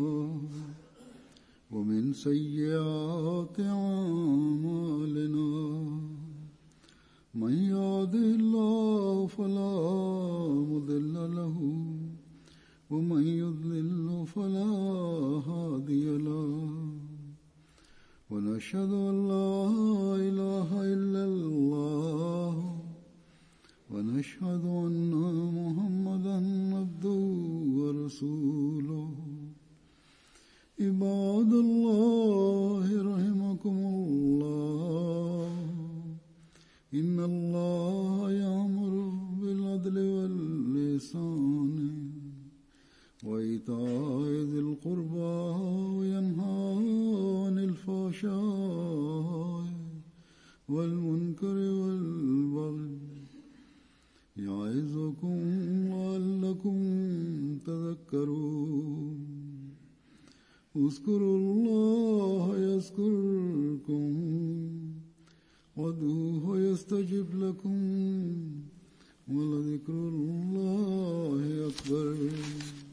ومن سيئات أعمالنا من يهده الله فلا مضل له ومن يضلل فلا هادي له ونشهد ان لا اله الا الله ونشهد ان محمدا عبده ورسوله عباد الله رحمكم الله إن الله يأمر بالعدل واللسان وإيتاء ذي القربى وينهى عن الفحشاء والمنكر والبغي يعظكم لعلكم تذكرون اذكروا الله يذكركم وادعوه يستجب لكم ولذكر الله أكبر